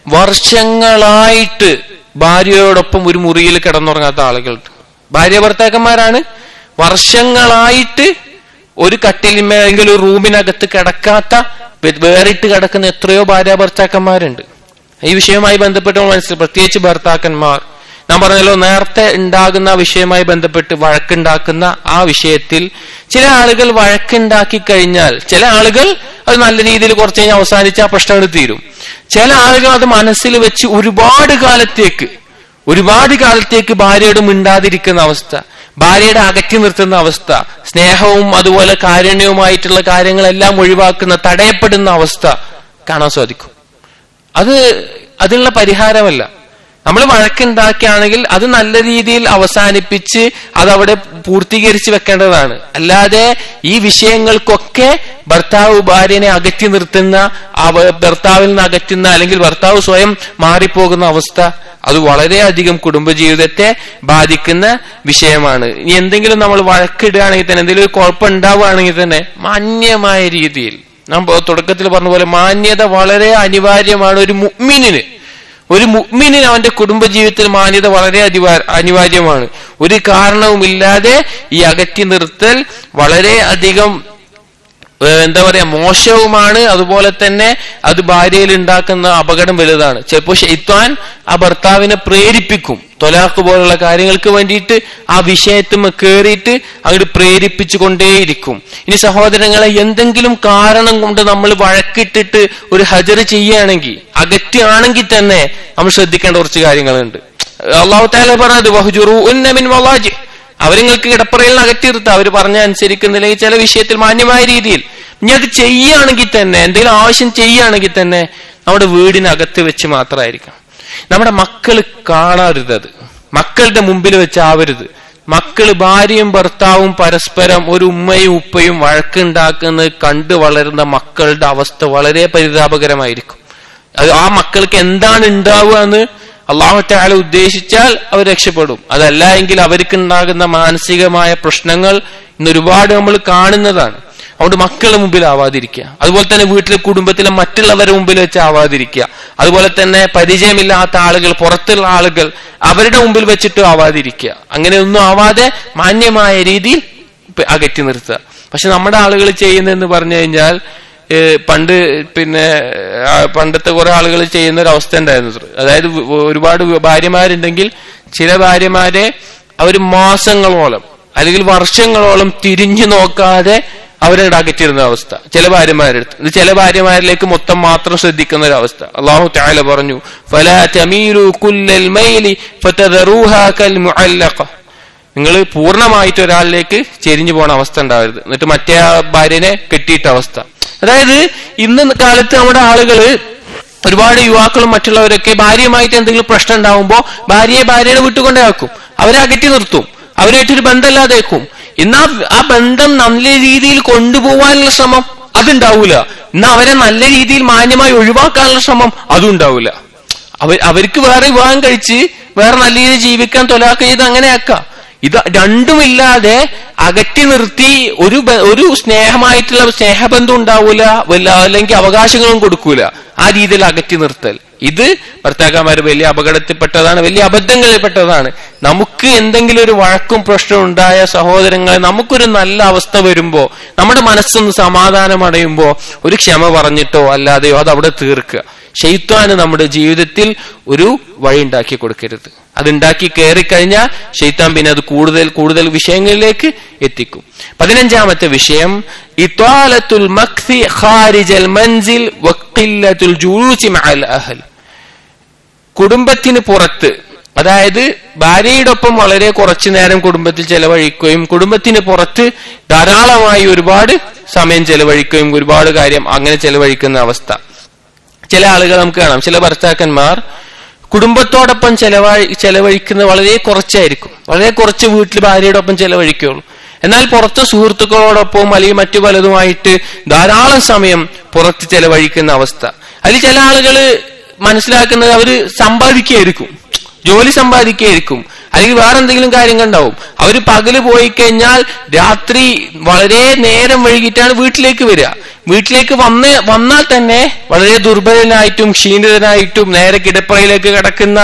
[SPEAKER 1] വർഷങ്ങളായിട്ട് ഭാര്യയോടൊപ്പം ഒരു മുറിയിൽ കിടന്നുറങ്ങാത്ത ആളുകളുണ്ട് ഭാര്യ ഭർത്താക്കന്മാരാണ് വർഷങ്ങളായിട്ട് ഒരു കട്ടിലിന്മേൽ അല്ലെങ്കിൽ ഒരു റൂമിനകത്ത് കിടക്കാത്ത വേ- വേറിട്ട് കിടക്കുന്ന എത്രയോ ഭാര്യ ഭർത്താക്കന്മാരുണ്ട് ഈ വിഷയവുമായി ബന്ധപ്പെട്ട് നമ്മൾ മനസ്സിലായി പ്രത്യേകിച്ച് ഭർത്താക്കന്മാർ ഞാൻ പറഞ്ഞല്ലോ നേരത്തെ ഉണ്ടാകുന്ന വിഷയവുമായി ബന്ധപ്പെട്ട് വഴക്കുണ്ടാക്കുന്ന ആ വിഷയത്തിൽ ചില ആളുകൾ വഴക്കുണ്ടാക്കി കഴിഞ്ഞാൽ ചില ആളുകൾ അത് നല്ല രീതിയിൽ കുറച്ച് കഴിഞ്ഞ് അവസാനിച്ച് ആ പ്രശ്നങ്ങൾ തീരും ചില ആളുകൾ അത് മനസ്സിൽ വെച്ച് ഒരുപാട് കാലത്തേക്ക് ഒരുപാട് കാലത്തേക്ക് ഭാര്യയോട് മിണ്ടാതിരിക്കുന്ന അവസ്ഥ ഭാര്യയുടെ അകറ്റി നിർത്തുന്ന അവസ്ഥ സ്നേഹവും അതുപോലെ കാരുണ്യവുമായിട്ടുള്ള കാര്യങ്ങളെല്ലാം ഒഴിവാക്കുന്ന തടയപ്പെടുന്ന അവസ്ഥ കാണാൻ സാധിക്കും അത് അതിനുള്ള പരിഹാരമല്ല നമ്മൾ വഴക്കുണ്ടാക്കുകയാണെങ്കിൽ അത് നല്ല രീതിയിൽ അവസാനിപ്പിച്ച് അതവിടെ പൂർത്തീകരിച്ച് വെക്കേണ്ടതാണ് അല്ലാതെ ഈ വിഷയങ്ങൾക്കൊക്കെ ഭർത്താവ് ഭാര്യനെ അകറ്റി നിർത്തുന്ന അവ- ഭർത്താവിൽ നിന്ന് അകറ്റുന്ന അല്ലെങ്കിൽ ഭർത്താവ് സ്വയം മാറിപ്പോകുന്ന അവസ്ഥ അത് വളരെയധികം കുടുംബജീവിതത്തെ ബാധിക്കുന്ന വിഷയമാണ് ഇനി എന്തെങ്കിലും നമ്മൾ വഴക്കിടുകയാണെങ്കിൽ തന്നെ എന്തെങ്കിലും ഒരു കുഴപ്പം ഉണ്ടാവുകയാണെങ്കിൽ തന്നെ മാന്യമായ രീതിയിൽ നാം പ- തുടക്കത്തിൽ പറഞ്ഞ പോലെ മാന്യത വളരെ അനിവാര്യമാണ് ഒരു മുഅ്മിനിന് ഒരു മുഅ്മിനിന് അവന്റെ കുടുംബജീവിതത്തിൽ മാന്യത വളരെ അനിവാ- അനിവാര്യമാണ് ഒരു കാരണവുമില്ലാതെ ഈ അകറ്റി നിർത്തൽ വളരെ അധികം ഏഹ് എന്താ പറയാ മോശവുമാണ് അതുപോലെ തന്നെ അത് ഭാര്യയിൽ ഉണ്ടാക്കുന്ന അപകടം വലുതാണ് ചിലപ്പോൾ ഷെയ്ത്താൻ ആ ഭർത്താവിനെ പ്രേരിപ്പിക്കും തൊലാഖ് പോലുള്ള കാര്യങ്ങൾക്ക് വേണ്ടിയിട്ട് ആ വിഷയത്തും കയറിയിട്ട് അങ്ങോട്ട് പ്രേരിപ്പിച്ചു കൊണ്ടേയിരിക്കും ഇനി സഹോദരങ്ങളെ എന്തെങ്കിലും കാരണം കൊണ്ട് നമ്മൾ വഴക്കിട്ടിട്ട് ഒരു ഹജർ ചെയ്യുകയാണെങ്കിൽ അകറ്റുകയാണെങ്കിൽ തന്നെ നമ്മൾ ശ്രദ്ധിക്കേണ്ട കുറച്ച് കാര്യങ്ങളുണ്ട് അള്ളാഹു താല പറഞ്ഞത് വഹുജുറു ഉന്നമിൻ വലാജി അവരിങ്ങൾക്ക് കിടപ്പറയിൽ നിന്ന് അകറ്റി നിർത്താം അവർ പറഞ്ഞ അനുസരിക്കുന്നില്ലെങ്കിൽ ചില വിഷയത്തിൽ മാന്യമായ രീതിയിൽ ഇനി അത് ചെയ്യുകയാണെങ്കിൽ തന്നെ എന്തെങ്കിലും ആവശ്യം ചെയ്യുകയാണെങ്കിൽ തന്നെ നമ്മുടെ വീടിനകത്ത് വെച്ച് മാത്രമായിരിക്കാം നമ്മുടെ മക്കൾ കാണരുത് അത് മക്കളുടെ മുമ്പിൽ വെച്ച് ആവരുത് മക്കള് ഭാര്യയും ഭർത്താവും പരസ്പരം ഒരു ഉമ്മയും ഉപ്പയും വഴക്കുണ്ടാക്കുന്നത് കണ്ടു വളരുന്ന മക്കളുടെ അവസ്ഥ വളരെ പരിതാപകരമായിരിക്കും അത് ആ മക്കൾക്ക് എന്താണ് ഉണ്ടാവുക എന്ന് അള്ളാഹുറ്റാല ഉദ്ദേശിച്ചാൽ അവർ രക്ഷപ്പെടും അതല്ല എങ്കിൽ അവർക്ക് ഉണ്ടാകുന്ന മാനസികമായ പ്രശ്നങ്ങൾ ഇന്ന് ഒരുപാട് നമ്മൾ കാണുന്നതാണ് അതുകൊണ്ട് മക്കളുടെ മുമ്പിൽ ആവാതിരിക്കുക അതുപോലെ തന്നെ വീട്ടിലെ കുടുംബത്തിലെ മറ്റുള്ളവരുടെ മുമ്പിൽ വെച്ച് ആവാതിരിക്കുക അതുപോലെ തന്നെ പരിചയമില്ലാത്ത ആളുകൾ പുറത്തുള്ള ആളുകൾ അവരുടെ മുമ്പിൽ വെച്ചിട്ടും ആവാതിരിക്കുക അങ്ങനെയൊന്നും ആവാതെ മാന്യമായ രീതിയിൽ പ- അകറ്റി നിർത്തുക പക്ഷെ നമ്മുടെ ആളുകൾ ചെയ്യുന്നതെന്ന് പറഞ്ഞു കഴിഞ്ഞാൽ ഏഹ് പണ്ട് പിന്നെ ആ, പണ്ടത്തെ കുറെ ആളുകൾ ചെയ്യുന്ന ഒരു അവസ്ഥ ഉണ്ടായിരുന്നു സർ. അതായത് വ- ഒരുപാട് ഭാര്യമാരുണ്ടെങ്കിൽ ചില ഭാര്യമാരെ അവർ മാസങ്ങളോളം അല്ലെങ്കിൽ വർഷങ്ങളോളം തിരിഞ്ഞു നോക്കാതെ അവരെ അകറ്റിരുന്ന അവസ്ഥ ചില ഭാര്യമാരെടുത്ത് ഇത് ചില ഭാര്യമാരിലേക്ക് മൊത്തം മാത്രം ശ്രദ്ധിക്കുന്ന ഒരു അവസ്ഥ അള്ളാഹു താല പറഞ്ഞു ഫലാ തമീലു കുല്ലൽ മൈലി ഫതദറൂഹാ കൽ മുഅല്ലഖ നിങ്ങൾ പൂർണ്ണമായിട്ട് ഒരാളിലേക്ക് ചെരിഞ്ഞു പോണ അവസ്ഥ ഉണ്ടാവരുത് എന്നിട്ട് മറ്റേ ആ ഭാര്യനെ കെട്ടിയിട്ട അവസ്ഥ അതായത് ഇന്ന് കാലത്ത് നമ്മുടെ ആളുകള് ഒരുപാട് യുവാക്കളും മറ്റുള്ളവരൊക്കെ ഭാര്യയുമായിട്ട് എന്തെങ്കിലും പ്രശ്നം ഉണ്ടാവുമ്പോ ഭാര്യയെ ഭാര്യയുടെ വീട്ടിൽ കൊണ്ടേക്കും അവരെ അകറ്റി നിർത്തും അവരായിട്ടൊരു ബന്ധമില്ലാതേക്കും ഇന്ന് ആ- ആ ബന്ധം നല്ല രീതിയിൽ കൊണ്ടുപോകാനുള്ള ശ്രമം അതുണ്ടാവൂല ഇന്ന് അവരെ നല്ല രീതിയിൽ മാന്യമായി ഒഴിവാക്കാനുള്ള ശ്രമം അതും ഉണ്ടാവൂല അവർ അവർക്ക് വേറെ വിവാഹം കഴിച്ച് വേറെ നല്ല രീതിയിൽ ജീവിക്കാൻ തൊലാക്ക് ചെയ്ത് അങ്ങനെ ആക്കാം ഇത് രണ്ടുമില്ലാതെ അകറ്റി നിർത്തി ഒരു ബ- ഒരു സ്നേഹമായിട്ടുള്ള സ്നേഹബന്ധം ഉണ്ടാവൂല വല്ല അല്ലെങ്കിൽ അവകാശങ്ങളും കൊടുക്കൂല ആ രീതിയിൽ അകറ്റി നിർത്തൽ ഇത് ഭർത്താക്കന്മാർ വലിയ അപകടത്തിൽപ്പെട്ടതാണ് വലിയ അബദ്ധങ്ങളിൽപ്പെട്ടതാണ് നമുക്ക് എന്തെങ്കിലും ഒരു വഴക്കും പ്രശ്നവും ഉണ്ടായ സഹോദരങ്ങളെ നമുക്കൊരു നല്ല അവസ്ഥ വരുമ്പോ നമ്മുടെ മനസ്സൊന്ന് സമാധാനം അടയുമ്പോ ഒരു ക്ഷമ പറഞ്ഞിട്ടോ അല്ലാതെയോ അത് അവിടെ തീർക്കുക ഷെയ്ത്താന് നമ്മുടെ ജീവിതത്തിൽ ഒരു വഴി ഉണ്ടാക്കി കൊടുക്കരുത് അതുണ്ടാക്കി കയറിക്കഴിഞ്ഞാൽ ഷെയ്ത്താൻ പിന്നെ അത് കൂടുതൽ കൂടുതൽ വിഷയങ്ങളിലേക്ക് എത്തിക്കും പതിനഞ്ചാമത്തെ വിഷയം ഇത്വാലത്തുൽ മക്സി ഖാരിജൽ മൻസിൽ വഖില്ലത്തുൽ ജുലൂസി മഅൽ അഹൽ കുടുംബത്തിന് പുറത്ത് അതായത് ഭാര്യയോടൊപ്പം വളരെ കുറച്ചു നേരം കുടുംബത്തിൽ ചെലവഴിക്കുകയും കുടുംബത്തിന് പുറത്ത് ധാരാളമായി ഒരുപാട് സമയം ചെലവഴിക്കുകയും ഒരുപാട് കാര്യം അങ്ങനെ ചെലവഴിക്കുന്ന അവസ്ഥ ചില ആളുകൾ നമുക്ക് കാണാം ചില ഭർത്താക്കന്മാർ കുടുംബത്തോടൊപ്പം ചെലവഴി ചെലവഴിക്കുന്നത് വളരെ കുറച്ചായിരിക്കും വളരെ കുറച്ച് വീട്ടിൽ ഭാര്യയോടൊപ്പം ചെലവഴിക്കുകയുള്ളൂ എന്നാൽ പുറത്ത് സുഹൃത്തുക്കളോടൊപ്പം അല്ലെങ്കിൽ മറ്റു പലതുമായിട്ട് ധാരാളം സമയം പുറത്ത് ചെലവഴിക്കുന്ന അവസ്ഥ അതിൽ ചില ആളുകൾ മനസ്സിലാക്കുന്നത് അവര് സമ്പാദിക്കുകയായിരിക്കും ജോലി സമ്പാദിക്കുകയായിരിക്കും അല്ലെങ്കിൽ വേറെ എന്തെങ്കിലും കാര്യങ്ങളുണ്ടാവും അവര് പകല് പോയി കഴിഞ്ഞാൽ രാത്രി വളരെ നേരം വൈകിട്ടാണ് വീട്ടിലേക്ക് വരിക വീട്ടിലേക്ക് വന്ന് വന്നാൽ തന്നെ വളരെ ദുർബലനായിട്ടും ക്ഷീണിതനായിട്ടും നേരെ കിടപ്പറയിലേക്ക് കിടക്കുന്ന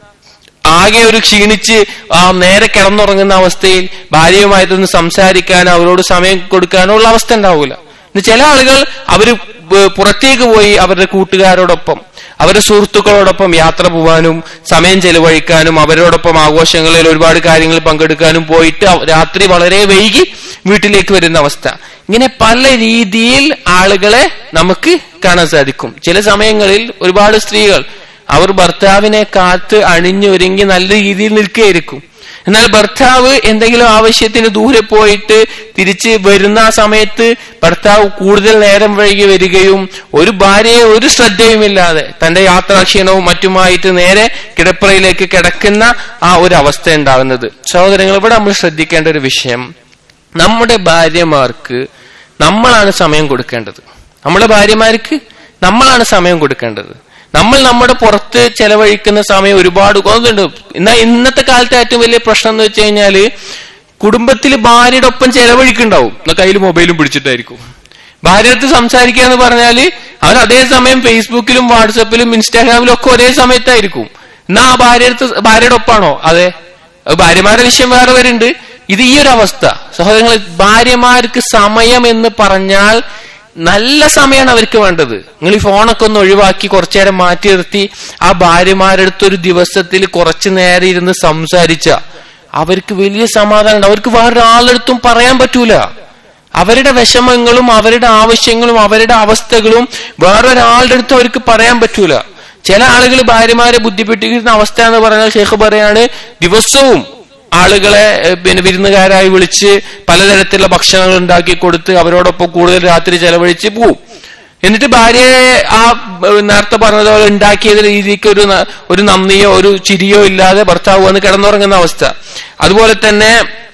[SPEAKER 1] ആകെ ഒരു ക്ഷീണിച്ച് ആ നേരെ കിടന്നുറങ്ങുന്ന അവസ്ഥയിൽ ഭാര്യയുമായിട്ടൊന്ന് സംസാരിക്കാനോ അവരോട് സമയം കൊടുക്കാനോ ഉള്ള അവസ്ഥ ഉണ്ടാവൂല ഇന്ന് ചില ആളുകൾ അവര് പ് പുറത്തേക്ക് പോയി അവരുടെ കൂട്ടുകാരോടൊപ്പം അവരുടെ സുഹൃത്തുക്കളോടൊപ്പം യാത്ര പോവാനും സമയം ചെലവഴിക്കാനും അവരോടൊപ്പം ആഘോഷങ്ങളിൽ ഒരുപാട് കാര്യങ്ങൾ പങ്കെടുക്കാനും പോയിട്ട് അവ- രാത്രി വളരെ വൈകി വീട്ടിലേക്ക് വരുന്ന അവസ്ഥ ഇങ്ങനെ പല രീതിയിൽ ആളുകളെ നമുക്ക് കാണാൻ സാധിക്കും ചില സമയങ്ങളിൽ ഒരുപാട് സ്ത്രീകൾ അവർ ഭർത്താവിനെ കാത്ത് അണിഞ്ഞൊരുങ്ങി നല്ല രീതിയിൽ നിൽക്കുകയായിരിക്കും എന്നാൽ ഭർത്താവ് എന്തെങ്കിലും ആവശ്യത്തിന് ദൂരെ പോയിട്ട് തിരിച്ച് വരുന്ന ആ സമയത്ത് ഭർത്താവ് കൂടുതൽ നേരം വൈകി വരികയും ഒരു ഭാര്യയെ ഒരു ശ്രദ്ധയുമില്ലാതെ തന്റെ യാത്രാക്ഷീണവും മറ്റുമായിട്ട് നേരെ കിടപ്പറയിലേക്ക് കിടക്കുന്ന ആ ഒരു അവസ്ഥ ഉണ്ടാകുന്നത് സഹോദരങ്ങൾ ഇവിടെ നമ്മൾ ശ്രദ്ധിക്കേണ്ട ഒരു വിഷയം നമ്മുടെ ഭാര്യമാർക്ക് നമ്മളാണ് സമയം കൊടുക്കേണ്ടത് നമ്മുടെ ഭാര്യമാർക്ക് നമ്മളാണ് സമയം കൊടുക്കേണ്ടത് നമ്മൾ നമ്മുടെ പുറത്ത് ചെലവഴിക്കുന്ന സമയം ഒരുപാട് കുറവുണ്ട് എന്നാൽ ഇന്നത്തെ കാലത്തെ ഏറ്റവും വലിയ പ്രശ്നം എന്ന് വെച്ച് കഴിഞ്ഞാല് കുടുംബത്തിൽ ഭാര്യയുടെ ഒപ്പം ചെലവഴിക്കുണ്ടാവും എന്നാൽ കയ്യിൽ മൊബൈലും പിടിച്ചിട്ടായിരിക്കും ഭാര്യടുത്ത് സംസാരിക്കുക എന്ന് പറഞ്ഞാല് അവർ അതേ സമയം ഫേസ്ബുക്കിലും വാട്സപ്പിലും ഇൻസ്റ്റാഗ്രാമിലും ഒക്കെ ഒരേ സമയത്തായിരിക്കും എന്നാ ആ ഭാര്യടുത്ത് ഭാര്യയുടെ ഒപ്പാണോ അതെ അത് ഭാര്യമാരുടെ വിഷയം വേറെ വരുന്നുണ്ട് ഇത് ഈ ഒരു അവസ്ഥ സഹോദരങ്ങൾ ഭാര്യമാർക്ക് സമയം എന്ന് പറഞ്ഞാൽ നല്ല സമയമാണ് അവർക്ക് വേണ്ടത് നിങ്ങൾ ഈ ഫോണൊക്കെ ഒന്ന് ഒഴിവാക്കി കുറച്ചു നേരം മാറ്റി നിർത്തി ആ ഭാര്യമാരുടെ അടുത്ത് ഒരു ദിവസത്തിൽ കുറച്ചു നേരം ഇരുന്ന് സംസാരിച്ച അവർക്ക് വലിയ സമാധാനം ഉണ്ട് അവർക്ക് വേറൊരാളടുത്തും പറയാൻ പറ്റൂല അവരുടെ വിഷമങ്ങളും അവരുടെ ആവശ്യങ്ങളും അവരുടെ അവസ്ഥകളും വേറൊരാളുടെ അടുത്ത് അവർക്ക് പറയാൻ പറ്റൂല ചില ആളുകൾ ഭാര്യമാരെ ബുദ്ധിമുട്ടിക്കുന്ന അവസ്ഥ എന്ന് പറഞ്ഞാൽ ഷേഖ് പറയാണ് ദിവസവും ആളുകളെ ഏഹ്, പിന്നെ വിരുന്നുകാരായി വിളിച്ച് പലതരത്തിലുള്ള ഭക്ഷണങ്ങൾ ഉണ്ടാക്കി കൊടുത്ത് അവരോടൊപ്പം കൂടുതൽ രാത്രി ചെലവഴിച്ച് പോവും എന്നിട്ട് ഭാര്യയെ ആ ഏഹ്, നേരത്തെ പറഞ്ഞതുപോലെ ഉണ്ടാക്കിയത് രീതിക്ക് ഒരു ന- ഒരു നന്ദിയോ ഒരു ചിരിയോ ഇല്ലാതെ ഭർത്താവ് വന്ന് കിടന്നുറങ്ങുന്ന അവസ്ഥ അതുപോലെ തന്നെ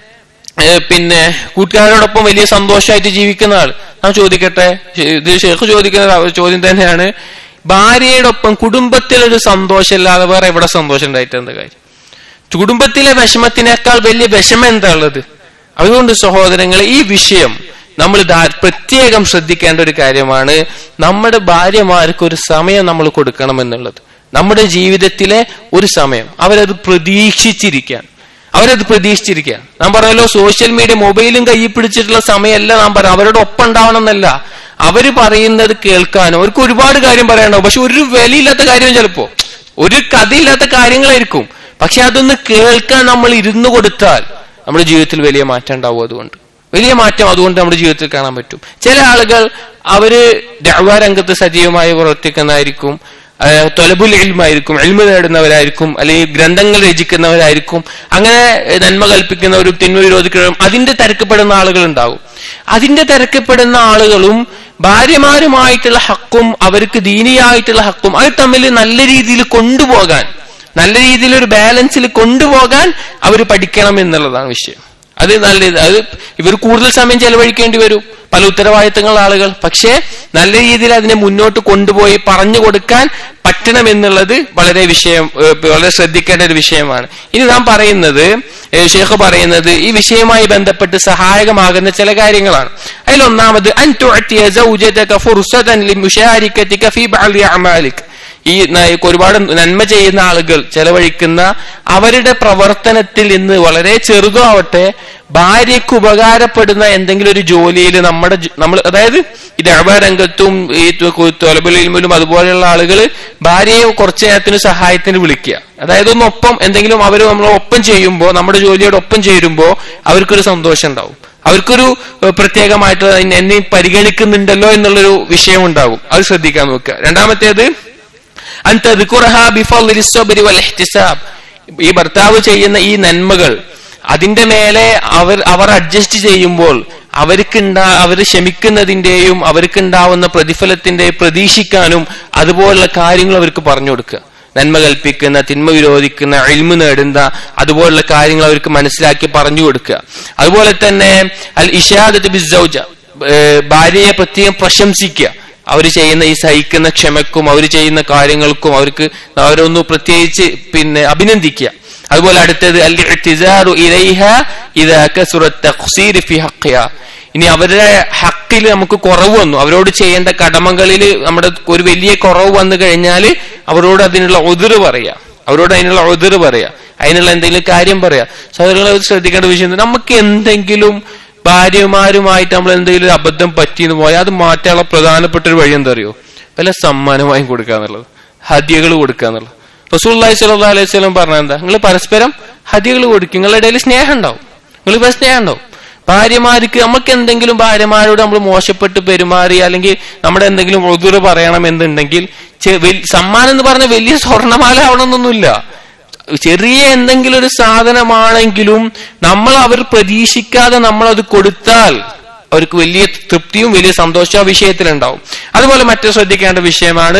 [SPEAKER 1] ഏഹ് പിന്നെ കൂട്ടുകാരോടൊപ്പം വലിയ സന്തോഷമായിട്ട് ജീവിക്കുന്ന ആൾ ഞാൻ ചോദിക്കട്ടെ ഇത് ഷെയ്ഖ് ചോദിക്കുന്ന ഒരു ചോദ്യം തന്നെയാണ് ഭാര്യയോടൊപ്പം കുടുംബത്തിലൊരു സന്തോഷമില്ലാതെ വേറെ എവിടെ സന്തോഷം ഉണ്ടായിട്ട് എന്താ കാര്യം കുടുംബത്തിലെ വിഷമത്തിനേക്കാൾ വലിയ വിഷമം എന്താ ഉള്ളത് അതുകൊണ്ട് സഹോദരങ്ങളെ ഈ വിഷയം നമ്മൾ ദാ- പ്രത്യേകം ശ്രദ്ധിക്കേണ്ട ഒരു കാര്യമാണ് നമ്മുടെ ഭാര്യമാർക്ക് ഒരു സമയം നമ്മൾ കൊടുക്കണം എന്നുള്ളത് നമ്മുടെ ജീവിതത്തിലെ ഒരു സമയം അവരത് പ്രതീക്ഷിച്ചിരിക്കാൻ അവരത് പ്രതീക്ഷിച്ചിരിക്കുക നാം പറഞ്ഞല്ലോ സോഷ്യൽ മീഡിയ മൊബൈലും കയ്യിൽ പിടിച്ചിട്ടുള്ള സമയമല്ല നാം പറയാം അവരുടെ ഒപ്പം ഉണ്ടാവണം എന്നല്ല അവര് പറയുന്നത് കേൾക്കാനും അവർക്ക് ഒരുപാട് കാര്യം പറയാനുണ്ടാവും പക്ഷെ ഒരു വിലയില്ലാത്ത കാര്യം ചിലപ്പോ ഒരു കഥയില്ലാത്ത കാര്യങ്ങളായിരിക്കും പക്ഷെ അതൊന്ന് കേൾക്കാൻ നമ്മൾ ഇരുന്നു കൊടുത്താൽ നമ്മുടെ ജീവിതത്തിൽ വലിയ മാറ്റം ഉണ്ടാവും അതുകൊണ്ട് വലിയ മാറ്റം അതുകൊണ്ട് നമ്മുടെ ജീവിതത്തിൽ കാണാൻ പറ്റും ചില ആളുകൾ അവര് ദഅ്വാ രംഗത്ത് സജീവമായി പ്രവർത്തിക്കുന്നതായിരിക്കും ഏഹ് തൊലബുൽ ഇൽമായിരിക്കും എൽമ നേടുന്നവരായിരിക്കും അല്ലെങ്കിൽ ഗ്രന്ഥങ്ങൾ രചിക്കുന്നവരായിരിക്കും അങ്ങനെ ഏഹ് നന്മ കൽപ്പിക്കുന്നവരും തിന്മ വിരോധിക്കുന്നവരും അതിന്റെ തിരക്കപ്പെടുന്ന ആളുകൾ ഉണ്ടാവും അതിന്റെ തിരക്കപ്പെടുന്ന ആളുകളും ഭാര്യമാരുമായിട്ടുള്ള ഹക്കും അവർക്ക് ദീനിയായിട്ടുള്ള ഹക്കും അത് തമ്മിൽ നല്ല രീതിയിൽ കൊണ്ടുപോകാൻ നല്ല രീതിയിൽ ഒരു ബാലൻസിൽ കൊണ്ടുപോകാൻ അവർ പഠിക്കണം എന്നുള്ളതാണ് വിഷയം അത് നല്ല ഇത് അത് ഇവർ കൂടുതൽ സമയം ചെലവഴിക്കേണ്ടി വരും പല ഉത്തരവാദിത്തങ്ങൾ ആളുകൾ പക്ഷേ നല്ല രീതിയിൽ അതിനെ മുന്നോട്ട് കൊണ്ടുപോയി പറഞ്ഞു കൊടുക്കാൻ പറ്റണം എന്നുള്ളത് വളരെ വിഷയം ഏഹ് വളരെ ശ്രദ്ധിക്കേണ്ട ഒരു വിഷയമാണ് ഇനി നാം പറയുന്നത് ഏഹ് ഷേഖ് പറയുന്നത് ഈ വിഷയവുമായി ബന്ധപ്പെട്ട് സഹായകമാകുന്ന ചില കാര്യങ്ങളാണ് അതിലൊന്നാമത് അൻ തുഅ്തിയ സൗജതക ഫുർസതൻ ലിമുശാരികതിക ഫീ ബഅദി അഅമാലിക് ഈ ന- ഒരുപാട് നന്മ ചെയ്യുന്ന ആളുകൾ ചെലവഴിക്കുന്ന അവരുടെ പ്രവർത്തനത്തിൽ നിന്ന് വളരെ ചെറുതോ ആവട്ടെ ഭാര്യയ്ക്ക് ഉപകാരപ്പെടുന്ന എന്തെങ്കിലും ഒരു ജോലിയിൽ നമ്മുടെ ജ- നമ്മൾ അതായത് ഈ രംഗത്തും ഈ തൊലബലിലും അതുപോലെയുള്ള ആളുകൾ ഭാര്യയെ കുറച്ചു നേരത്തിന് സഹായത്തിന് വിളിക്കുക അതായത് ഒന്ന് ഒപ്പം എന്തെങ്കിലും അവർ നമ്മൾ ഒപ്പം ചെയ്യുമ്പോൾ നമ്മുടെ ജോലിയോട് ഒപ്പം ചേരുമ്പോൾ അവർക്കൊരു സന്തോഷം ഉണ്ടാവും അവർക്കൊരു ഏഹ്, പ്രത്യേകമായിട്ട് എന്നെ- എന്നെ പരിഗണിക്കുന്നുണ്ടല്ലോ എന്നുള്ളൊരു വിഷയം ഉണ്ടാകും അത് ശ്രദ്ധിക്കാൻ നോക്കുക രണ്ടാമത്തേത് അൻ തദ്കുറഹാ ബിഫളിൽ സ്വബ്രി വൽ ഇഹ്തിസാബ് ഈ ഭർത്താവ് ചെയ്യുന്ന ഈ നന്മകൾ അതിന്റെ മേലെ അവർ അവർ അഡ്ജസ്റ്റ് ചെയ്യുമ്പോൾ അവർക്കുണ്ടാ അവർ ക്ഷമിക്കുന്നതിന്റെയും അവർക്കുണ്ടാവുന്ന പ്രതിഫലത്തിന്റെ പ്രതീക്ഷിക്കാനും അതുപോലുള്ള കാര്യങ്ങൾ അവർക്ക് പറഞ്ഞു കൊടുക്കുക നന്മ കൽപ്പിക്കുന്ന തിന്മ വിരോധിക്കുന്ന എൽമ് നേടുന്ന അതുപോലുള്ള കാര്യങ്ങൾ അവർക്ക് മനസ്സിലാക്കി പറഞ്ഞു കൊടുക്കുക അതുപോലെ തന്നെ അൽ ഇഷാദത്ത് ബിസൗജ ഭാര്യയെ പ്രത്യേകം പ്രശംസിക്കുക അവർ ചെയ്യുന്ന ഈ സഹിക്കുന്ന ക്ഷമക്കും അവർ ചെയ്യുന്ന കാര്യങ്ങൾക്കും അവർക്ക് അവരൊന്ന് പ്രത്യേകിച്ച് പിന്നെ അഭിനന്ദിക്കുക അതുപോലെ അടുത്തത് അൽ ഇഅ്തിസാറു ഇലൈഹ ഇദാ കസുറ തഖ്സീർ ഫി ഹഖ്ഖിഹ ഇനി അവരുടെ ഹക്കിൽ നമുക്ക് കുറവ് വന്നു അവരോട് ചെയ്യേണ്ട കടമകളിൽ നമ്മുടെ ഒരു വലിയ കുറവ് വന്നു കഴിഞ്ഞാൽ അവരോട് അതിനുള്ള ഒതിർ പറയാം അവരോട് അതിനുള്ള ഒതിർ പറയാം അതിനുള്ള എന്തെങ്കിലും കാര്യം പറയാം സഹോദരങ്ങളെ ശ്രദ്ധിക്കേണ്ട വിഷയം എന്താ? നമുക്ക് എന്തെങ്കിലും ഭാര്യമാരുമായിട്ട് നമ്മൾ എന്തെങ്കിലും ഒരു അബദ്ധം പറ്റിയെന്ന് പോയാൽ അത് മാറ്റാനുള്ള പ്രധാനപ്പെട്ട ഒരു വഴി എന്താ അറിയോ വല്ല സമ്മാനമായും കൊടുക്കുക എന്നുള്ളത് ഹദ്യകൾ കൊടുക്കുക എന്നുള്ളത് റസൂള്ളി സ്വല്ലാ അലൈഹി സ്വലം പറഞ്ഞ എന്താ നിങ്ങൾ പരസ്പരം ഹദ്യകൾ കൊടുക്കും നിങ്ങളുടെ ഇടയിൽ സ്നേഹം ഉണ്ടാവും നിങ്ങൾ ഇപ്പൊ സ്നേഹം ഉണ്ടാവും ഭാര്യമാർക്ക് നമുക്ക് എന്തെങ്കിലും ഭാര്യമാരോട് നമ്മൾ മോശപ്പെട്ട് പെരുമാറി അല്ലെങ്കിൽ നമ്മുടെ എന്തെങ്കിലും ഒതുറ് പറയണം എന്നുണ്ടെങ്കിൽ ചെ- വൽ- സമ്മാനം എന്ന് പറഞ്ഞ വലിയ സ്വർണ്ണമാല ആവണമെന്നൊന്നുമില്ല ചെറിയ എന്തെങ്കിലും ഒരു സാധനമാണെങ്കിലും നമ്മൾ അവർ പ്രതീക്ഷിക്കാതെ നമ്മൾ അത് കൊടുത്താൽ അവർക്ക് വലിയ തൃപ്തിയും വലിയ സന്തോഷവും ആ വിഷയത്തിലുണ്ടാവും അതുപോലെ മറ്റു ശ്രദ്ധിക്കേണ്ട വിഷയമാണ്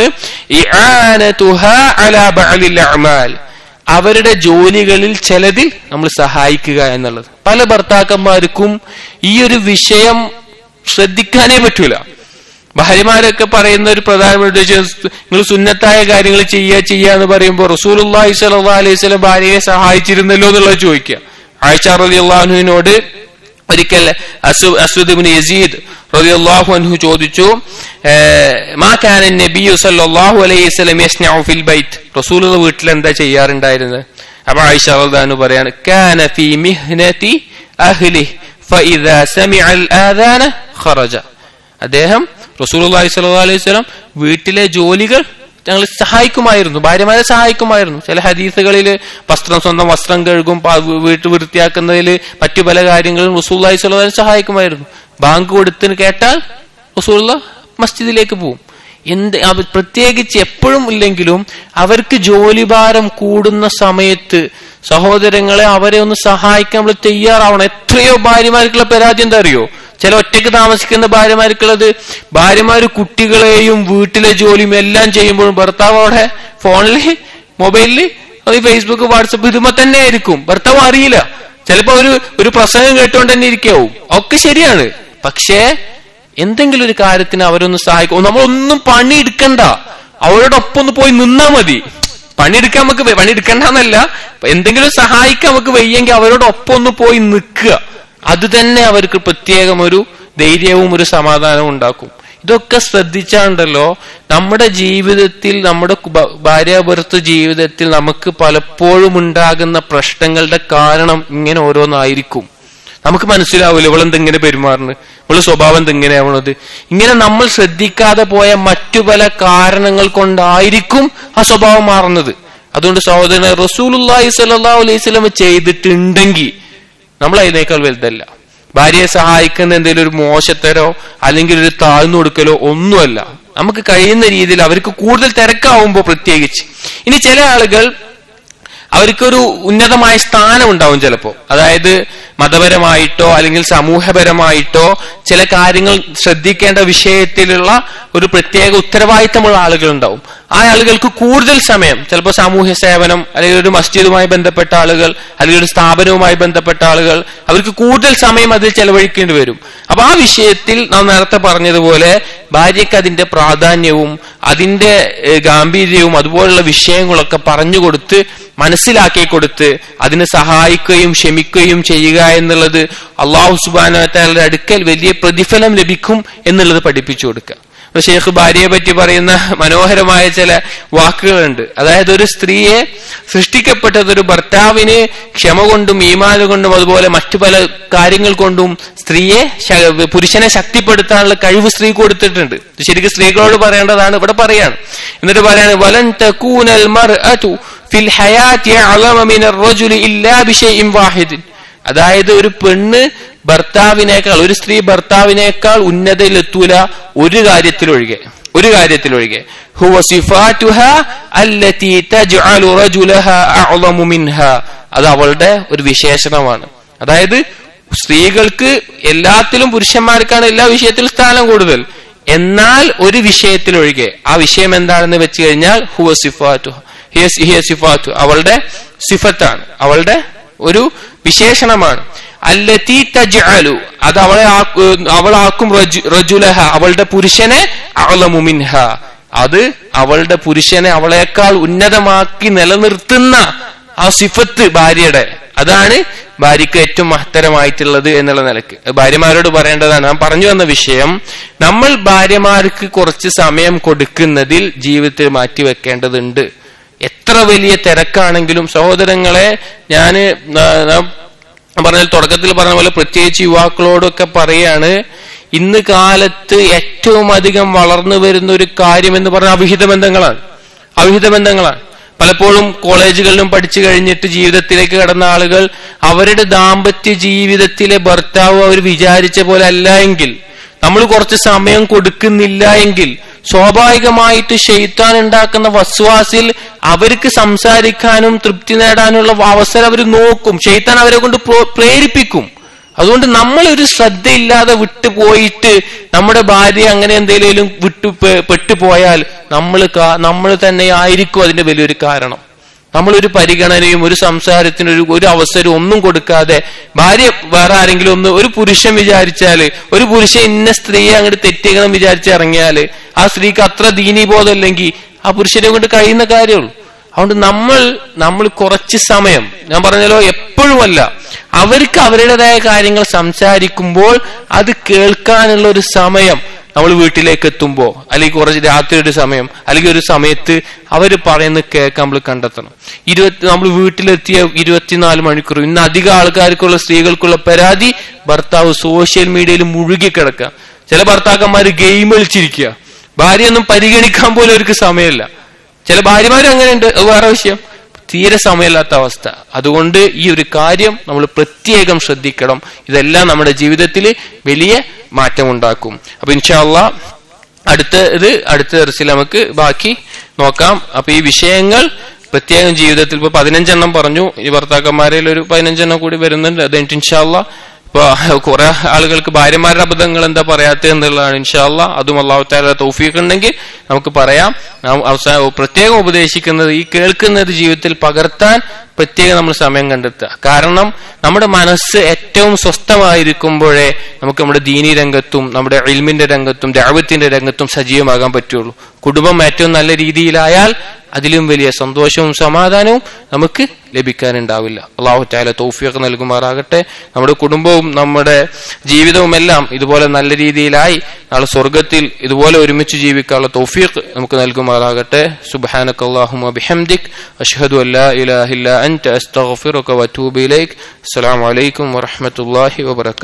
[SPEAKER 1] ഇആനതുഹാ അലാ ബഅലിൽ അഅമാൽ. അവരുടെ ജോലികളിൽ ചിലതിൽ നമ്മൾ സഹായിക്കുക എന്നുള്ളത് പല ഭർത്താക്കന്മാർക്കും ഈ ഒരു വിഷയം ശ്രദ്ധിക്കാനേ പറ്റൂല ഭാര്യമാരൊക്കെ പറയുന്ന ഒരു പ്രധാനപ്പെട്ട വിഷയം നിങ്ങൾ സുന്നത്തായ കാര്യങ്ങൾ ചെയ്യുക ചെയ്യുക എന്ന് പറയുമ്പോൾ റസൂലുള്ളാഹി സ്വല്ലല്ലാഹു അലൈഹി വസല്ലം ഭാര്യയെ സഹായിച്ചിരുന്നല്ലോ എന്നുള്ളത് ചോദിക്കുക ആയിഷ റളിയല്ലാഹുവിനോട് ഒരിക്കൽ അസു- അസ്വദ് ഇബ്നു യസീദ് റളിയല്ലാഹു അൻഹു ചോദിച്ചു ഏഹ്, മാ കാന നബിയു സല്ലല്ലാഹു അലൈഹി വസല്ലം യസ്നഉ ഫിൽ ബൈത്ത് റസൂലുള്ള വീട്ടിൽ എന്താ ചെയ്യാറുണ്ടായിരുന്നത് അപ്പൊ ആയിഷ റളിയല്ലാഹു പറയാണ് കാന ഫീ മിഹ്നതി അഹ്ലി ഫഇദാ സമിഅ അൽ ആദാന ഖറജ അദ്ദേഹം റസൂലുള്ളാഹി സ്വല്ലല്ലാഹു അലൈഹി വസല്ലം വീട്ടിലെ ജോലികൾ ഞങ്ങൾ സഹായിക്കുമായിരുന്നു ഭാര്യമാരെ സഹായിക്കുമായിരുന്നു ചില ഹദീസുകളിൽ വസ്ത്രം സ്വന്തം വസ്ത്രം കഴുകും പ- വീട്ട് വൃത്തിയാക്കുന്നതിൽ മറ്റു പല കാര്യങ്ങളും റസൂലുള്ളാഹി സ്വല്ലല്ലാഹു അലൈഹി വസല്ലം സഹായിക്കുമായിരുന്നു ബാങ്ക് കൊടുത്തിന് കേട്ടാൽ റസൂലുള്ള മസ്ജിദിലേക്ക് പോകും എന്ത് അവ- പ്രത്യേകിച്ച് എപ്പോഴും ഇല്ലെങ്കിലും അവർക്ക് ജോലിഭാരം കൂടുന്ന സമയത്ത് സഹോദരങ്ങളെ അവരെ ഒന്ന് സഹായിക്കാൻ നമ്മൾ തയ്യാറാവണം എത്രയോ ഭാര്യമാർക്കുള്ള പരാതി എന്താ അറിയോ ചില ഒറ്റയ്ക്ക് താമസിക്കുന്ന ഭാര്യമാർക്കുള്ളത് ഭാര്യമാര് കുട്ടികളെയും വീട്ടിലെ ജോലിയും എല്ലാം ചെയ്യുമ്പോഴും ഭർത്താവ് അവിടെ ഫോണില് മൊബൈലില് അത് ഫേസ്ബുക്ക് വാട്സപ്പ് ഇതുമ്പോ തന്നെ ആയിരിക്കും ഭർത്താവ് അറിയില്ല ചിലപ്പോ ഒരു ഒരു പ്രസംഗം കേട്ടുകൊണ്ട് തന്നെ ഇരിക്കാവും ഒക്കെ ശരിയാണ് പക്ഷേ എന്തെങ്കിലും ഒരു കാര്യത്തിന് അവരൊന്ന് സഹായിക്കും നമ്മളൊന്നും പണി എടുക്കണ്ട അവരോടൊപ്പം ഒന്ന് പോയി നിന്നാ മതി പണിയെടുക്കാൻ നമുക്ക് വെ- പണിയെടുക്കണ്ടെന്നല്ല എന്തെങ്കിലും സഹായിക്കാൻ നമുക്ക് വയ്യെങ്കിൽ അവരോടൊപ്പം ഒന്ന് പോയി നിൽക്കുക അത് തന്നെ അവർക്ക് പ്രത്യേകം ഒരു ധൈര്യവും ഒരു സമാധാനവും ഉണ്ടാക്കും ഇതൊക്കെ ശ്രദ്ധിച്ചാണ്ടല്ലോ നമ്മുടെ ജീവിതത്തിൽ നമ്മുടെ കു- ഭാര്യാഭർത്തൃ ജീവിതത്തിൽ നമുക്ക് പലപ്പോഴും ഉണ്ടാകുന്ന പ്രശ്നങ്ങളുടെ കാരണം ഇങ്ങനെ ഓരോന്നായിരിക്കും നമുക്ക് മനസ്സിലാവില്ല ഇവളെന്തെങ്ങനെ പെരുമാറുന്നത് ഇവള് സ്വഭാവം എന്തെങ്ങനെയാവണത് ഇങ്ങനെ നമ്മൾ ശ്രദ്ധിക്കാതെ പോയ മറ്റു പല കാരണങ്ങൾ കൊണ്ടായിരിക്കും ആ സ്വഭാവം മാറുന്നത് അതുകൊണ്ട് സഹോദരനെ റസൂലുള്ളാഹി സ്വല്ലല്ലാഹു അലൈഹി വസല്ലം ചെയ്തിട്ടുണ്ടെങ്കിൽ നമ്മൾ അതിനേക്കാൾ വലുതല്ല ഭാര്യയെ സഹായിക്കുന്ന എന്തെങ്കിലും ഒരു മോശത്തരോ അല്ലെങ്കിൽ ഒരു താഴ്ന്നു കൊടുക്കലോ ഒന്നുമല്ല നമുക്ക് കഴിയുന്ന രീതിയിൽ അവർക്ക് കൂടുതൽ തിരക്കാവുമ്പോൾ പ്രത്യേകിച്ച് ഇനി ചില ആളുകൾ അവർക്കൊരു ഉന്നതമായ സ്ഥാനം ഉണ്ടാവും ചിലപ്പോ അതായത് മതപരമായിട്ടോ അല്ലെങ്കിൽ സമൂഹപരമായിട്ടോ ചില കാര്യങ്ങൾ ശ്രദ്ധിക്കേണ്ട വിഷയത്തിലുള്ള ഒരു പ്രത്യേക ഉത്തരവാദിത്തമുള്ള ആളുകൾ ഉണ്ടാവും ആ ആളുകൾക്ക് കൂടുതൽ സമയം ചിലപ്പോൾ സാമൂഹ്യ സേവനം അല്ലെങ്കിൽ ഒരു മസ്ജിദുമായി ബന്ധപ്പെട്ട ആളുകൾ അല്ലെങ്കിൽ ഒരു സ്ഥാപനവുമായി ബന്ധപ്പെട്ട ആളുകൾ അവർക്ക് കൂടുതൽ സമയം അതിൽ ചെലവഴിക്കേണ്ടി വരും അപ്പൊ ആ വിഷയത്തിൽ നാം നേരത്തെ പറഞ്ഞതുപോലെ ഭാര്യയ്ക്ക് അതിന്റെ പ്രാധാന്യവും അതിന്റെ ഏഹ്, ഗാംഭീര്യവും അതുപോലുള്ള വിഷയങ്ങളൊക്കെ പറഞ്ഞു കൊടുത്ത് മനസ്സിലാക്കി കൊടുത്ത് അതിനെ സഹായിക്കുകയും ക്ഷമിക്കുകയും ചെയ്യുക എന്നുള്ളത് അള്ളാഹു സുബാനയുടെ അടുക്കൽ വലിയ പ്രതിഫലം ലഭിക്കും എന്നുള്ളത് പഠിപ്പിച്ചു കൊടുക്കുക അപ്പൊ ഷെയ്ഖ് ഭാര്യയെ പറ്റി പറയുന്ന മനോഹരമായ ചില വാക്കുകളുണ്ട് അതായത് ഒരു സ്ത്രീയെ സൃഷ്ടിക്കപ്പെട്ടത് ഒരു ഭർത്താവിന് ക്ഷമ കൊണ്ടും ഈമാന കൊണ്ടും അതുപോലെ മറ്റു പല കാര്യങ്ങൾ കൊണ്ടും സ്ത്രീയെ ശ- പുരുഷനെ ശക്തിപ്പെടുത്താനുള്ള കഴിവ് സ്ത്രീ കൊടുത്തിട്ടുണ്ട് ഇത് ശരിക്കും സ്ത്രീകളോട് പറയേണ്ടതാണ് ഇവിടെ പറയാണ് എന്നിട്ട് പറയാണ് വലൻ തകൂനൽ മർഅതു ഫിൽ ഹയാത്തി അളമ മിനർ റജുലി ഇല്ലാ ബിശൈഇൻ വാഹിദിൻ അതായത് ഒരു പെണ്ണ് ഭർത്താവിനേക്കാൾ ഒരു സ്ത്രീ ഭർത്താവിനേക്കാൾ ഉന്നതയിലെത്തൂല ഒരു കാര്യത്തിലൊഴികെ ഒരു കാര്യത്തിലൊഴികെ ഹുവ സിഫാറ്റുഹ അല്ലതി തജ്അലു റജുലഹ അഅളമു മിൻഹ അത് അവളുടെ ഒരു വിശേഷണമാണ് അതായത് സ്ത്രീകൾക്ക് എല്ലാത്തിലും പുരുഷന്മാർക്കാണ് എല്ലാ വിഷയത്തിലും സ്ഥാനം കൂടുതൽ എന്നാൽ ഒരു വിഷയത്തിലൊഴികെ ആ വിഷയം എന്താണെന്ന് വെച്ച് കഴിഞ്ഞാൽ ഹുവ സിഫാറ്റു ഹിയ- ഹിയ സിഫാറ്റു അവളുടെ സിഫത്താണ് അവളുടെ ഒരു വിശേഷണമാണ് അല്ലത്തി തജ്അലു അത് അവളെ ആക്കു- അവളാക്കും റജു- റജുലഹ അവളുടെ പുരുഷനെ അഅലമു മിൻഹ അത് അവളുടെ പുരുഷനെ അവളെക്കാൾ ഉന്നതമാക്കി നിലനിർത്തുന്ന ആ സിഫത്ത് ഭാര്യയുടെ അതാണ് ഭാര്യയ്ക്ക് ഏറ്റവും മഹത്തരമായിട്ടുള്ളത് എന്നുള്ള നിലക്ക് അത് ഭാര്യമാരോട് പറയേണ്ടതാണ് ഞാൻ പറഞ്ഞു വന്ന വിഷയം നമ്മൾ ഭാര്യമാർക്ക് കുറച്ച് സമയം കൊടുക്കുന്നതിൽ ജീവിതത്തിൽ മാറ്റിവെക്കേണ്ടതുണ്ട് എത്ര വലിയ തിരക്കാണെങ്കിലും സഹോദരങ്ങളെ ഞാൻ പറഞ്ഞ തുടക്കത്തിൽ പറഞ്ഞ പോലെ പ്രത്യേകിച്ച് യുവാക്കളോടൊക്കെ പറയാണ് ഇന്ന് കാലത്ത് ഏറ്റവും അധികം വളർന്നു വരുന്ന ഒരു കാര്യം എന്ന് പറഞ്ഞാൽ അവിഹിത ബന്ധങ്ങളാണ് അവിഹിത ബന്ധങ്ങളാണ് പലപ്പോഴും കോളേജുകളിലും പഠിച്ചു കഴിഞ്ഞിട്ട് ജീവിതത്തിലേക്ക് കടന്ന ആളുകൾ അവരുടെ ദാമ്പത്യ ജീവിതത്തിലെ ഭർത്താവ് അവർ വിചാരിച്ച പോലെ അല്ല എങ്കിൽ നമ്മൾ കുറച്ച് സമയം കൊടുക്കുന്നില്ല എങ്കിൽ സ്വാഭാവികമായിട്ട് ഷെയ്ത്താൻ ഉണ്ടാക്കുന്ന വസ്വാസിൽ അവർക്ക് സംസാരിക്കാനും തൃപ്തി നേടാനുള്ള അവസരം അവർ നോക്കും ഷെയ്ത്താൻ അവരെ കൊണ്ട് പ്രേരിപ്പിക്കും അതുകൊണ്ട് നമ്മൾ ഒരു ശ്രദ്ധയില്ലാതെ വിട്ടുപോയിട്ട് നമ്മുടെ ഭാര്യ അങ്ങനെ എന്തെങ്കിലും വിട്ടു പെട്ടുപോയാൽ നമ്മൾ നമ്മൾ തന്നെ ആയിരിക്കും അതിന്റെ വലിയൊരു കാരണം നമ്മളൊരു പരിഗണനയും ഒരു സംസാരത്തിന് ഒരു ഒരു അവസരവും ഒന്നും കൊടുക്കാതെ ഭാര്യ വേറെ ആരെങ്കിലും ഒന്ന് ഒരു പുരുഷൻ വിചാരിച്ചാല് ഒരു പുരുഷൻ ഇന്ന സ്ത്രീയെ അങ്ങോട്ട് തെറ്റിക്കണം വിചാരിച്ച് ഇറങ്ങിയാല് ആ സ്ത്രീക്ക് അത്ര ദീനീബോധമില്ലെങ്കിൽ ആ പുരുഷനെ കൊണ്ട് കഴിയുന്ന കാര്യമുള്ളൂ അതുകൊണ്ട് നമ്മൾ നമ്മൾ കുറച്ച് സമയം ഞാൻ പറഞ്ഞല്ലോ എപ്പോഴുമല്ല അവർക്ക് അവരുടേതായ കാര്യങ്ങൾ സംസാരിക്കുമ്പോൾ അത് കേൾക്കാനുള്ള ഒരു സമയം നമ്മൾ വീട്ടിലേക്ക് എത്തുമ്പോൾ അല്ലെങ്കിൽ കുറച്ച് രാത്രി ഒരു സമയം അല്ലെങ്കിൽ ഒരു സമയത്ത് അവർ പറയുന്നത് കേൾക്കാൻ നമ്മൾ കണ്ടെത്തണം ഇരുപത്തി നമ്മൾ വീട്ടിലെത്തിയ ഇരുപത്തിനാല് മണിക്കൂർ ഇന്ന് അധികം ആൾക്കാർക്കുള്ള സ്ത്രീകൾക്കുള്ള പരാതി ഭർത്താവ് സോഷ്യൽ മീഡിയയിൽ മുഴുകി കിടക്കുക ചില ഭർത്താക്കന്മാർ ഗെയിം കളിച്ചിരിക്കുക ഭാര്യയൊന്നും പരിഗണിക്കാൻ പോലും അവർക്ക് സമയമില്ല ചില ഭാര്യമാരും അങ്ങനെയുണ്ട് വേറെ വിഷയം തീരെ സമയമില്ലാത്ത അവസ്ഥ അതുകൊണ്ട് ഈ ഒരു കാര്യം നമ്മൾ പ്രത്യേകം ശ്രദ്ധിക്കണം ഇതെല്ലാം നമ്മുടെ ജീവിതത്തിൽ വലിയ മാറ്റം ഉണ്ടാക്കും അപ്പൊ ഇൻഷാല്ല അടുത്ത ഇത് അടുത്ത ദിവസത്തിൽ നമുക്ക് ബാക്കി നോക്കാം അപ്പൊ ഈ വിഷയങ്ങൾ പ്രത്യേകം ജീവിതത്തിൽ ഇപ്പൊ പതിനഞ്ചെണ്ണം പറഞ്ഞു ഈ ഭർത്താക്കന്മാരിൽ ഒരു പതിനഞ്ചെണ്ണം കൂടി വരുന്നുണ്ട് അത് ഇൻഷാല്ല ഇപ്പൊ കുറെ ആളുകൾക്ക് ഭാര്യമാരുടെ അബദ്ധങ്ങൾ എന്താ പറയാത്തത് എന്നുള്ളതാണ് ഇൻഷാല്ല അതും അള്ളാഹുത്താല തൗഫീഖ് ഉണ്ടെങ്കിൽ നമുക്ക് പറയാം അവസാനം പ്രത്യേകം ഉപദേശിക്കുന്നത് ഈ കേൾക്കുന്നത് ജീവിതത്തിൽ പകർത്താൻ പ്രത്യേകം നമ്മൾ സമയം കണ്ടെത്തുക കാരണം നമ്മുടെ മനസ്സ് ഏറ്റവും സ്വസ്ഥമായിരിക്കുമ്പോഴേ നമുക്ക് നമ്മുടെ ദീനി രംഗത്തും നമ്മുടെ ഇൽമിന്റെ രംഗത്തും ദാവത്തിന്റെ രംഗത്തും സജീവമാകാൻ പറ്റുള്ളൂ കുടുംബം ഏറ്റവും നല്ല രീതിയിലായാൽ അതിലും വലിയ സന്തോഷവും സമാധാനവും നമുക്ക് ലഭിക്കാനുണ്ടാവില്ല അള്ളാഹു താല തൗഫീഖ് നൽകുമാറാകട്ടെ നമ്മുടെ കുടുംബവും നമ്മുടെ ജീവിതവും എല്ലാം ഇതുപോലെ നല്ല രീതിയിലായി നാളെ സ്വർഗത്തിൽ ഇതുപോലെ ഒരുമിച്ച് ജീവിക്കാനുള്ള തൗഫീഖ് നമുക്ക് നൽകുമാറാകട്ടെ സുബ്ഹാനക അല്ലാഹുമ്മ ബിഹംദിക് അഷ്ഹദു അല്ലാ ഇലാഹ ഇല്ല അൻത അസ്തഗ്ഫിറുക വഅതൂബു ഇലൈക് അസ്സലാമു അലൈക്കും വറഹ്മത്തുള്ളാഹി വബറകാതുഹു